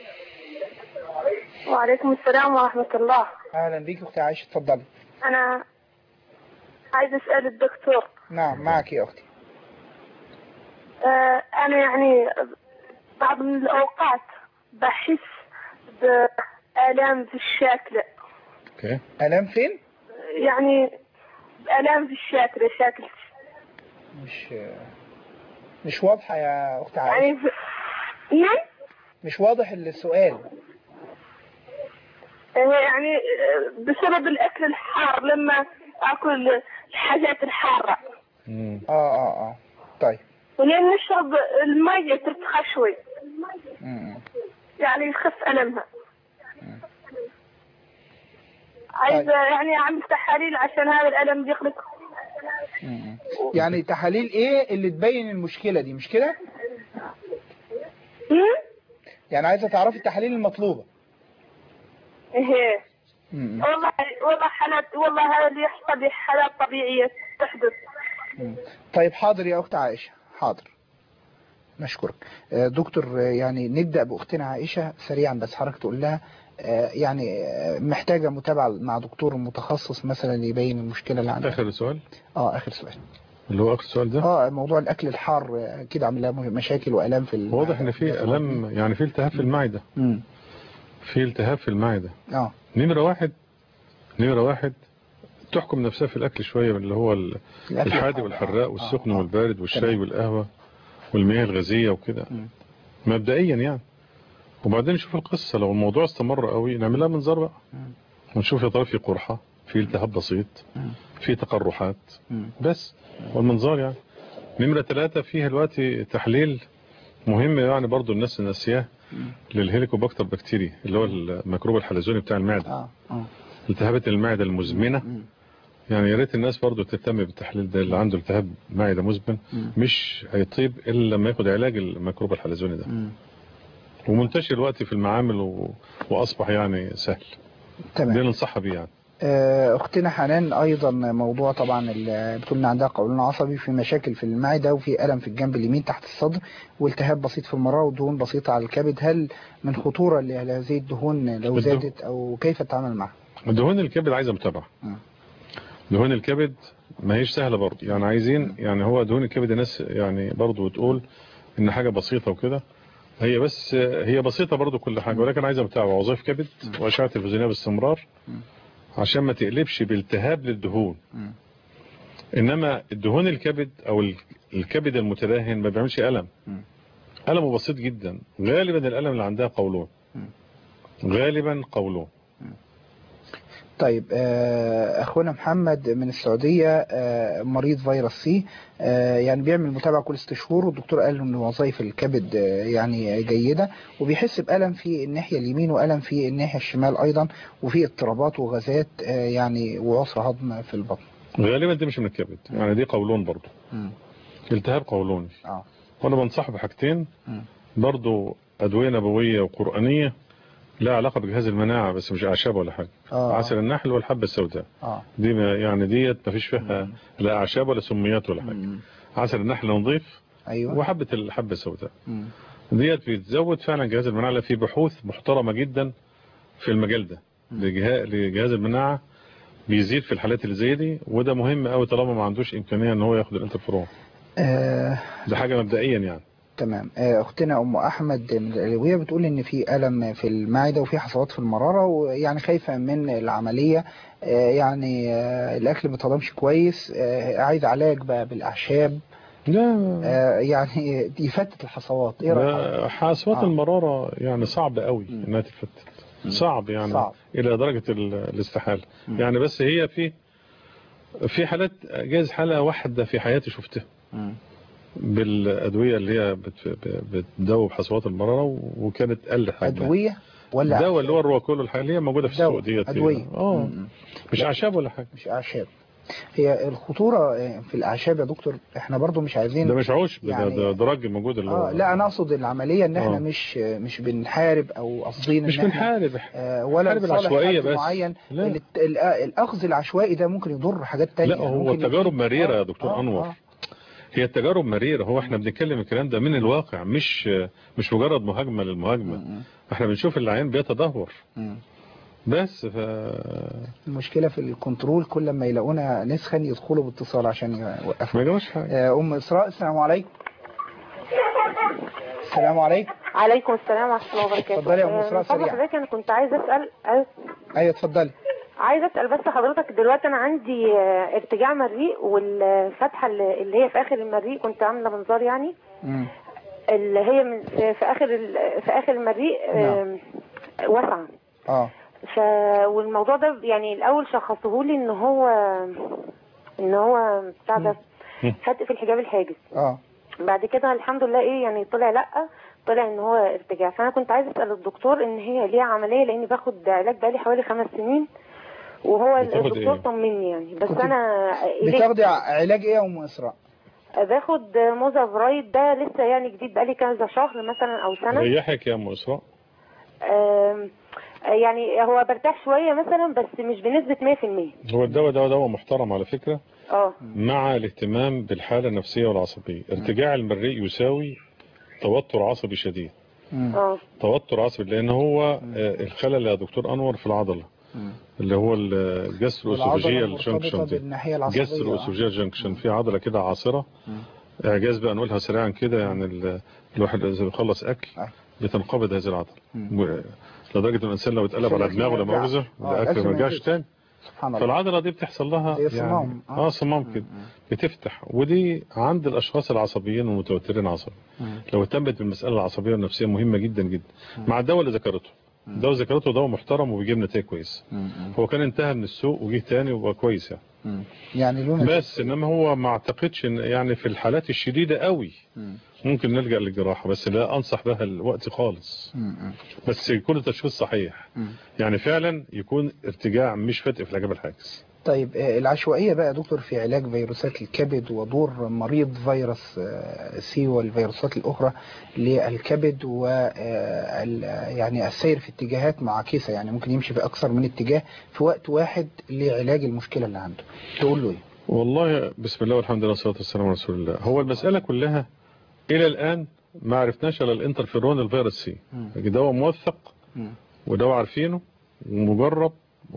وعليكم السلام ورحمة الله اهلا بيك اختي عائشه اتفضلي أنا عايز أسأل الدكتور نعم معك يا اختي آه، أنا يعني بعض من الأوقات بحس بآلام في الشاكلة اوكي الام فين يعني آلام في الشاكلة شاكل مش مش واضحه يا اخت عائشه يعني في... نعم مش واضح السؤال آه، يعني آه، بسبب الأكل الحار لما أكل الحاجات الحارة اه اه اه طيب ولين نشرب المية ترتخى شوي م- م. يعني يخف ألمها عايزة يعني أعمل تحاليل عشان هذا الألم يخلق يعني تحاليل ايه اللي تبين المشكله دي مش كده يعني عايزه تعرفي التحاليل المطلوبه إيه مم. والله والله حالات والله هذا اللي يحصل لي حالات طبيعية تحدث طيب حاضر يا أخت عائشة حاضر نشكرك آه، دكتور آه، يعني نبدأ بأختنا عائشة سريعا بس حضرتك تقول لها آه، يعني آه، محتاجة متابعة مع دكتور متخصص مثلا يبين المشكلة اللي عندها اخر سؤال اه آخر سؤال اللي هو اخر سؤال ده اه موضوع الأكل الحار آه، كده عامل لها مشاكل وآلام في المعدة. واضح ان في الم يعني في التهاب في المعده مم. في التهاب في المعده اه نمره واحد نمره واحد تحكم نفسها في الاكل شويه من اللي هو ال- الأكل الحادي الحار. والحراق والسخن والبارد والشاي تمام. والقهوه والمياه الغازيه وكده مبدئيا يعني وبعدين نشوف القصه لو الموضوع استمر قوي نعملها منظار بقى ونشوف يا ترى في قرحه في التهاب بسيط في تقرحات بس والمنظار يعني نمره ثلاثة فيها الوقت تحليل مهم يعني برضو الناس ناسياه للهيليكوباكتر بكتيريا اللي هو الميكروب الحلزوني بتاع المعده اه اه التهابات المعده المزمنه يعني يا ريت الناس برضو تهتم بالتحليل ده اللي عنده التهاب معده مزمن مش هيطيب الا لما ياخد علاج الميكروب الحلزوني ده ومنتشر دلوقتي في المعامل و... واصبح يعني سهل تمام. ده ننصحها بيه يعني آه، اختنا حنان ايضا موضوع طبعا ال- بتقول ان عندها قولون عصبي في مشاكل في المعده وفي الم في الجنب اليمين تحت الصدر والتهاب بسيط في المراره ودهون بسيطه على الكبد هل من خطوره لهذه الدهون لو الدهون. زادت او كيف التعامل معها؟ دهون الكبد عايزه متابعه دهون الكبد ما هيش سهله برضه يعني عايزين يعني هو دهون الكبد الناس يعني برضه بتقول ان حاجه بسيطه وكده هي بس هي بسيطه برضه كل حاجه ولكن عايزه متابعه وظائف كبد واشعه تلفزيونيه باستمرار عشان ما تقلبش بالتهاب للدهون انما الدهون الكبد او ال- الكبد المتدهن ما بيعملش الم المه بسيط جدا غالبا الالم اللي عندها قولون غالبا قولون طيب آه، اخونا محمد من السعوديه آه، مريض فيروس سي آه، يعني بيعمل متابعه كل ست شهور والدكتور قال له ان وظائف الكبد آه، يعني جيده وبيحس بالم في الناحيه اليمين والم في الناحيه الشمال ايضا وفي اضطرابات وغازات آه، يعني وعسر هضم في البطن غالبا دي مش من الكبد يعني دي قولون برضه مم. التهاب قولوني اه وانا بنصحه بحاجتين مم. برضه ادويه نبويه وقرانيه لها علاقه بجهاز المناعه بس مش اعشاب ولا حاجه آه. عسل النحل والحبه السوداء اه دي ما يعني ديت ما فيش فيها لا اعشاب ولا سميات ولا حاجه عسل النحل نظيف ايوه وحبه الحبه السوداء مم. ديت بتزود فعلا جهاز المناعه لأن في بحوث محترمه جدا في المجال ده لجها- لجهاز المناعه بيزيد في الحالات اللي زي دي وده مهم قوي طالما ما عندوش امكانيه ان هو ياخد الانترفيرون آه ده حاجه مبدئيا يعني تمام آه، اختنا ام احمد من الالويه بتقول ان في الم في المعده وفي حصوات في المراره ويعني خايفه من العمليه آه، يعني آه، الاكل ما بيتهضمش كويس آه، عايز علاج بقى بالاعشاب لا آه، يعني يفتت الحصوات ايه رايك ده حاسوات آه. المرارة يعني صعب قوي انها تتفتت صعب يعني صعب. الى درجة ال- الاستحالة يعني بس هي في في حالات جاز حالة واحدة في حياتي شفتها مم. بالادوية اللي هي بت- بتدوب حصوات المرارة وكانت قل حجمها ادويه ولا الدواء اللي هو الرواكول والحاجة اللي هي موجودة في السوق ديت ادويه اه مم. مش لا. اعشاب ولا حاجة مش اعشاب هي الخطوره آه، في الاعشاب يا دكتور احنا برضو مش عايزين ده مش عشب ده, يعني ده درج موجود اللي هو اه لا انا اقصد العمليه ان احنا آه. مش مش بنحارب او قاصدين مش إن إحنا- بنحارب آه ولا بنحارب لصالح العشوائية حد بس. معين لا. ال- ال- الاخذ العشوائي ده ممكن يضر حاجات تانية لا هو ممكن التجارب يجيب- مريرة يا آه، دكتور آه، أنور آه. هي التجارب مريرة هو احنا بنتكلم الكلام ده من الواقع مش مش مجرد مهاجمة للمهاجمة احنا بنشوف العين بيتدهور مم. بس ف المشكله في الكنترول كل ما يلاقونا نسخن يدخلوا باتصال عشان يوقفوا ما يجراش حاجة آه، ام اسراء السلام عليكم السلام عليكم عليكم السلام ورحمه الله وبركاته اتفضلي يا أم آه، إسراء من فضل سريعا. حضرتك انا كنت عايزه اسال آه، ايوه اتفضلي عايزه اسال بس حضرتك دلوقتي انا عندي آه، ارتجاع مريء والفتحه اللي اللي هي في اخر المريء كنت عامله منظار يعني مم. اللي هي من في في اخر ال- في اخر المريء آه، واسعه اه ف والموضوع ده يعني الاول شخصوه لي ان هو ان هو بتاع ده فتق في الحجاب الحاجز اه بعد كده الحمد لله ايه يعني طلع لا طلع ان هو ارتجاع فانا كنت عايزه اسال الدكتور ان هي ليها عمليه لاني باخد علاج بقالي حوالي خمس سنين وهو بتاخد الدكتور إيه؟ طمني يعني بس كنت انا بتاخدي علاج ايه يا ام اسراء باخد موزافرايد ده لسه يعني جديد بقالي كذا شهر مثلا او سنه ريحك يا ام اسراء آم، آه، يعني هو برتاح شويه مثلا بس مش بنسبه 100% هو الدواء ده دواء محترم على فكرة اه مع الاهتمام بالحالة النفسية والعصبية ارتجاع المريء يساوي توتر عصبي شديد اه توتر عصبي لان هو آه، الخلل يا دكتور انور في العضله اللي هو الجسر والعضلة اسوفيجيال مرتبطة جنكشن دي بالناحية العصبية جسر آه. اسوفيجيال جنكشن في عضله كده عاصره اعجاز بقى نقولها سريعا كده يعني ال- الواحد اذا بيخلص اكل بتنقبض هذه العضله و- لدرجه ان الانسان لو اتقلب على الأكل دماغه ما لا يرجعش. مؤاخذه آه، الاكل الأكل ما ما يرجعش ينزلش. تاني سبحان الله فالعضله دي بتحصل لها زي صمام. يعني اه صمام كده بتفتح ودي عند الاشخاص العصبيين والمتوترين عصبي لو اهتمت بالمساله العصبيه والنفسيه مهمه جدا جدا مع الدواء اللي ذكرته الدواء اللي ذكرته دواء محترم وبيجيب نتائج كويسه هو كان انتهى من السوق وجه تاني وبقى كويس يعني يعني له نتيجة. بس انما هو ما اعتقدش ان يعني في الحالات الشديده قوي ممكن نلجا للجراحه بس لا انصح بها الوقت خالص بس يكون التشخيص صحيح يعني فعلا يكون ارتجاع مش فتق في العجب الحاجز طيب آه، العشوائية بقى يا دكتور في علاج فيروسات الكبد ودور مريض فيروس آه، سي والفيروسات الأخرى للكبد و آه، ال- يعني السير في اتجاهات معاكسة يعني ممكن يمشي في أكثر من اتجاه في وقت واحد لعلاج المشكلة اللي عنده تقول له إيه؟ والله بسم الله والحمد لله والصلاه والسلام على رسول الله هو المساله كلها الى الان ما عرفناش على الانترفيرون الفيروس سي دواء موثق ودواء عارفينه ومجرب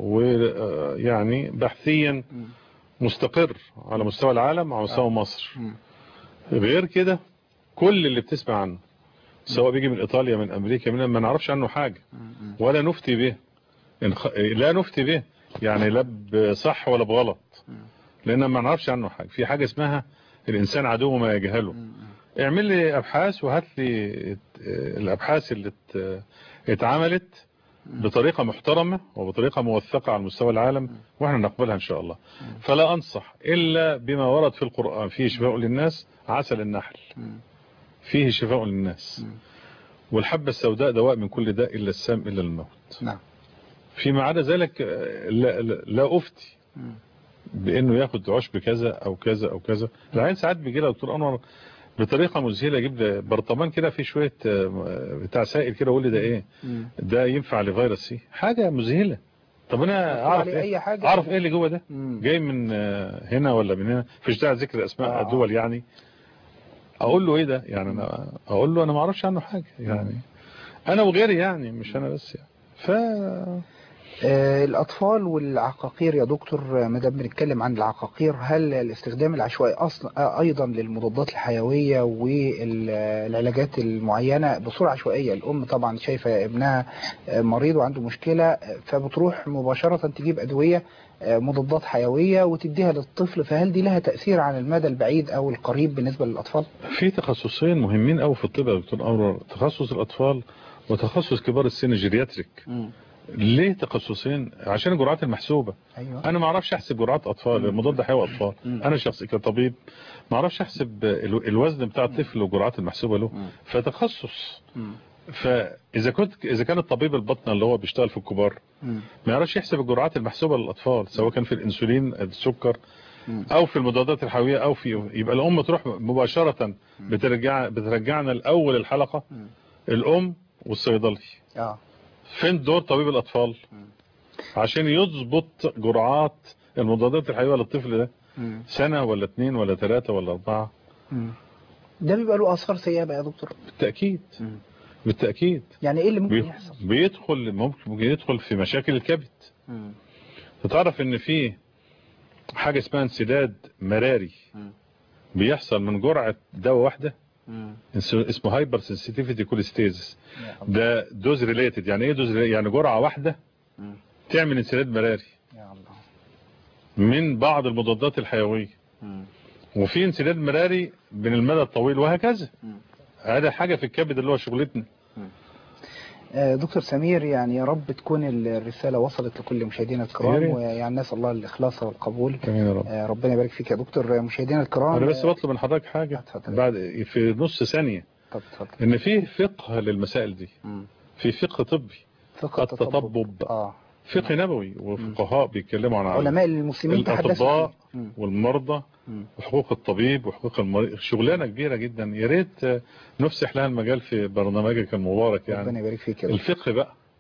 ويعني بحثيا مستقر على مستوى العالم على مستوى مصر غير كده كل اللي بتسمع عنه سواء بيجي من ايطاليا من امريكا من ما نعرفش عنه حاجه ولا نفتي به إن خ- لا نفتي به يعني لا بصح ولا بغلط لان ما نعرفش عنه حاجه في حاجه اسمها الانسان عدو ما يجهله اعمل لي ابحاث وهات لي الابحاث اللي ات- اتعملت بطريقة محترمة وبطريقة موثقة على مستوى العالم واحنا نقبلها ان شاء الله فلا انصح الا بما ورد في القرآن فيه شفاء للناس عسل النحل فيه شفاء للناس والحبة السوداء دواء من كل داء الا السام الا الموت نعم فيما عدا ذلك آه، لا, لا, لا افتي بانه ياخد عشب كذا او كذا او كذا العين ساعات بيجي لها دكتور انور بطريقه مذهله يجيب لي برطمان كده فيه شويه آه، بتاع سائل كده ويقول لي ده ايه ده ينفع لفيروس سي حاجه مذهله طب انا اعرف عليه ايه أي حاجة. اعرف ايه اللي جوه ده جاي من آه، هنا ولا من هنا فيش داعي ذكر اسماء آه. الدول يعني اقول له ايه ده يعني انا اقول له انا ما اعرفش عنه حاجه يعني انا وغيري يعني مش انا بس يعني ف آه، الأطفال والعقاقير يا دكتور آه، ما دام بنتكلم عن العقاقير هل الاستخدام العشوائي أصلا آه، أيضا للمضادات الحيوية والعلاجات المعينة بصورة عشوائية الأم طبعا شايفة ابنها آه، مريض وعنده مشكلة آه، فبتروح مباشرة تجيب أدوية آه، مضادات حيوية وتديها للطفل فهل دي لها تأثير على المدى البعيد أو القريب بالنسبة للأطفال؟ في تخصصين مهمين قوي في الطب يا دكتور أنور تخصص الأطفال وتخصص كبار السن الجيرياتريك ليه تخصصين عشان الجرعات المحسوبة أيوة. انا ما اعرفش احسب جرعات اطفال مضاد حيوي اطفال انا شخصي كطبيب ما اعرفش احسب ال- الوزن بتاع الطفل والجرعات المحسوبة له فتخصص فاذا كنت اذا كان الطبيب البطنه اللي هو بيشتغل في الكبار ما يعرفش يحسب الجرعات المحسوبة للاطفال سواء كان في الانسولين السكر او في المضادات الحيويه او في يبقى الام تروح مباشره بترجع بترجعنا لاول الحلقه الام والصيدلي اه فين دور طبيب الاطفال عشان يضبط جرعات المضادات الحيويه للطفل ده سنه ولا اتنين ولا ثلاثه ولا اربعه ده بيبقى له اثار سيئه بقى يا دكتور بالتاكيد بالتاكيد يعني ايه اللي ممكن بي- يحصل بيدخل ممكن ممكن يدخل في مشاكل الكبد تعرف ان في حاجه اسمها انسداد مراري بيحصل من جرعه دواء واحده اس- اسمه هايبر سنسيتيفيتي كوليستيزس ده دوز ريليتد يعني ايه دوز يعني جرعه واحده تعمل انسداد مراري من بعض المضادات الحيويه وفي انسداد مراري من المدى الطويل وهكذا هذا حاجه في الكبد اللي هو شغلتنا آه، دكتور سمير يعني يا رب تكون الرسالة وصلت لكل مشاهدينا يا الكرام ريت. ويعني نسأل الله الإخلاص والقبول امين يا رب آه، ربنا يبارك فيك يا دكتور آه، مشاهدينا الكرام انا بس آه، بطلب من حضرتك حاجه بعد في نص ثانيه طب اتفضل ان في فقه للمسائل دي في فقه طبي فقه التطبب اه فقه نبوي وفقهاء بيتكلموا عن علماء المسلمين تحدثوا الاطباء فيه. مم. والمرضى وحقوق الطبيب وحقوق المريض شغلانه كبيره جدا يا ريت آه، نفسح لها المجال في برنامجك المبارك يعني ربنا يبارك فيك يا دكتور الفقه بقى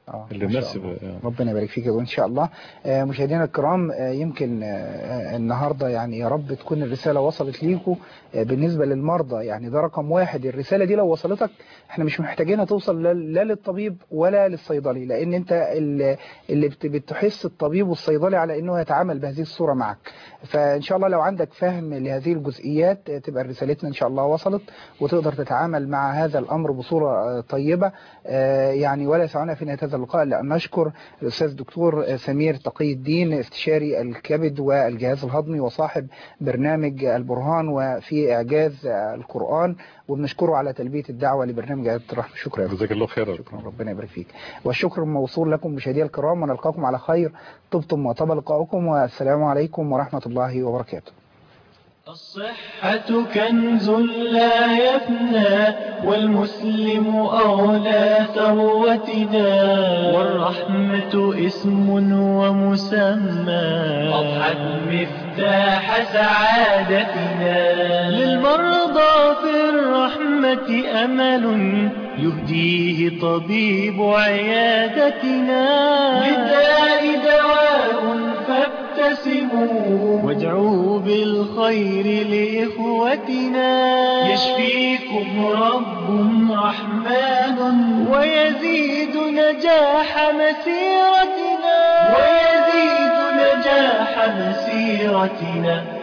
اللي ما شاء يناسب الله. ربنا يبارك فيك وان شاء الله آه، مشاهدينا الكرام آه، يمكن آه، النهارده يعني يا رب تكون الرساله وصلت ليكم آه، بالنسبه للمرضى يعني ده رقم واحد الرساله دي لو وصلتك احنا مش محتاجينها توصل لا لا للطبيب ولا للصيدلي لان انت ال- اللي بت- بتحس الطبيب والصيدلي على انه يتعامل بهذه الصوره معك فان شاء الله لو عندك فهم لهذه الجزئيات آه، تبقى رسالتنا ان شاء الله وصلت وتقدر تتعامل مع هذا الامر بصوره آه، طيبه آه، يعني ولا يسعنا في نهايه هذا اللقاء الا ان نشكر الاستاذ الدكتور آه، سمير تقي الدين استشاري الكبد والجهاز الهضمي وصاحب برنامج البرهان وفي اعجاز آه، القران وبنشكره على تلبيه الدعوه لبرنامج عياده الرحمه شكرا جزاك الله خيرا شكرا ربنا يبارك فيك والشكر موصول لكم مشاهدينا الكرام ونلقاكم على خير طبتم وطاب لقاؤكم والسلام عليكم ورحمه الله وبركاته الصحة كنز لا يفنى والمسلم أولى ثروتنا والرحمة اسم ومسمى أضحت مفتاح سعادتنا للمرضى في الرحمة أمل يهديه طبيب عيادتنا للداء دواء فابتسموا وادعوا بالخير لإخوتنا يشفيكم رب رحمن ويزيد نجاح مسيرتنا ويزيد نجاح مسيرتنا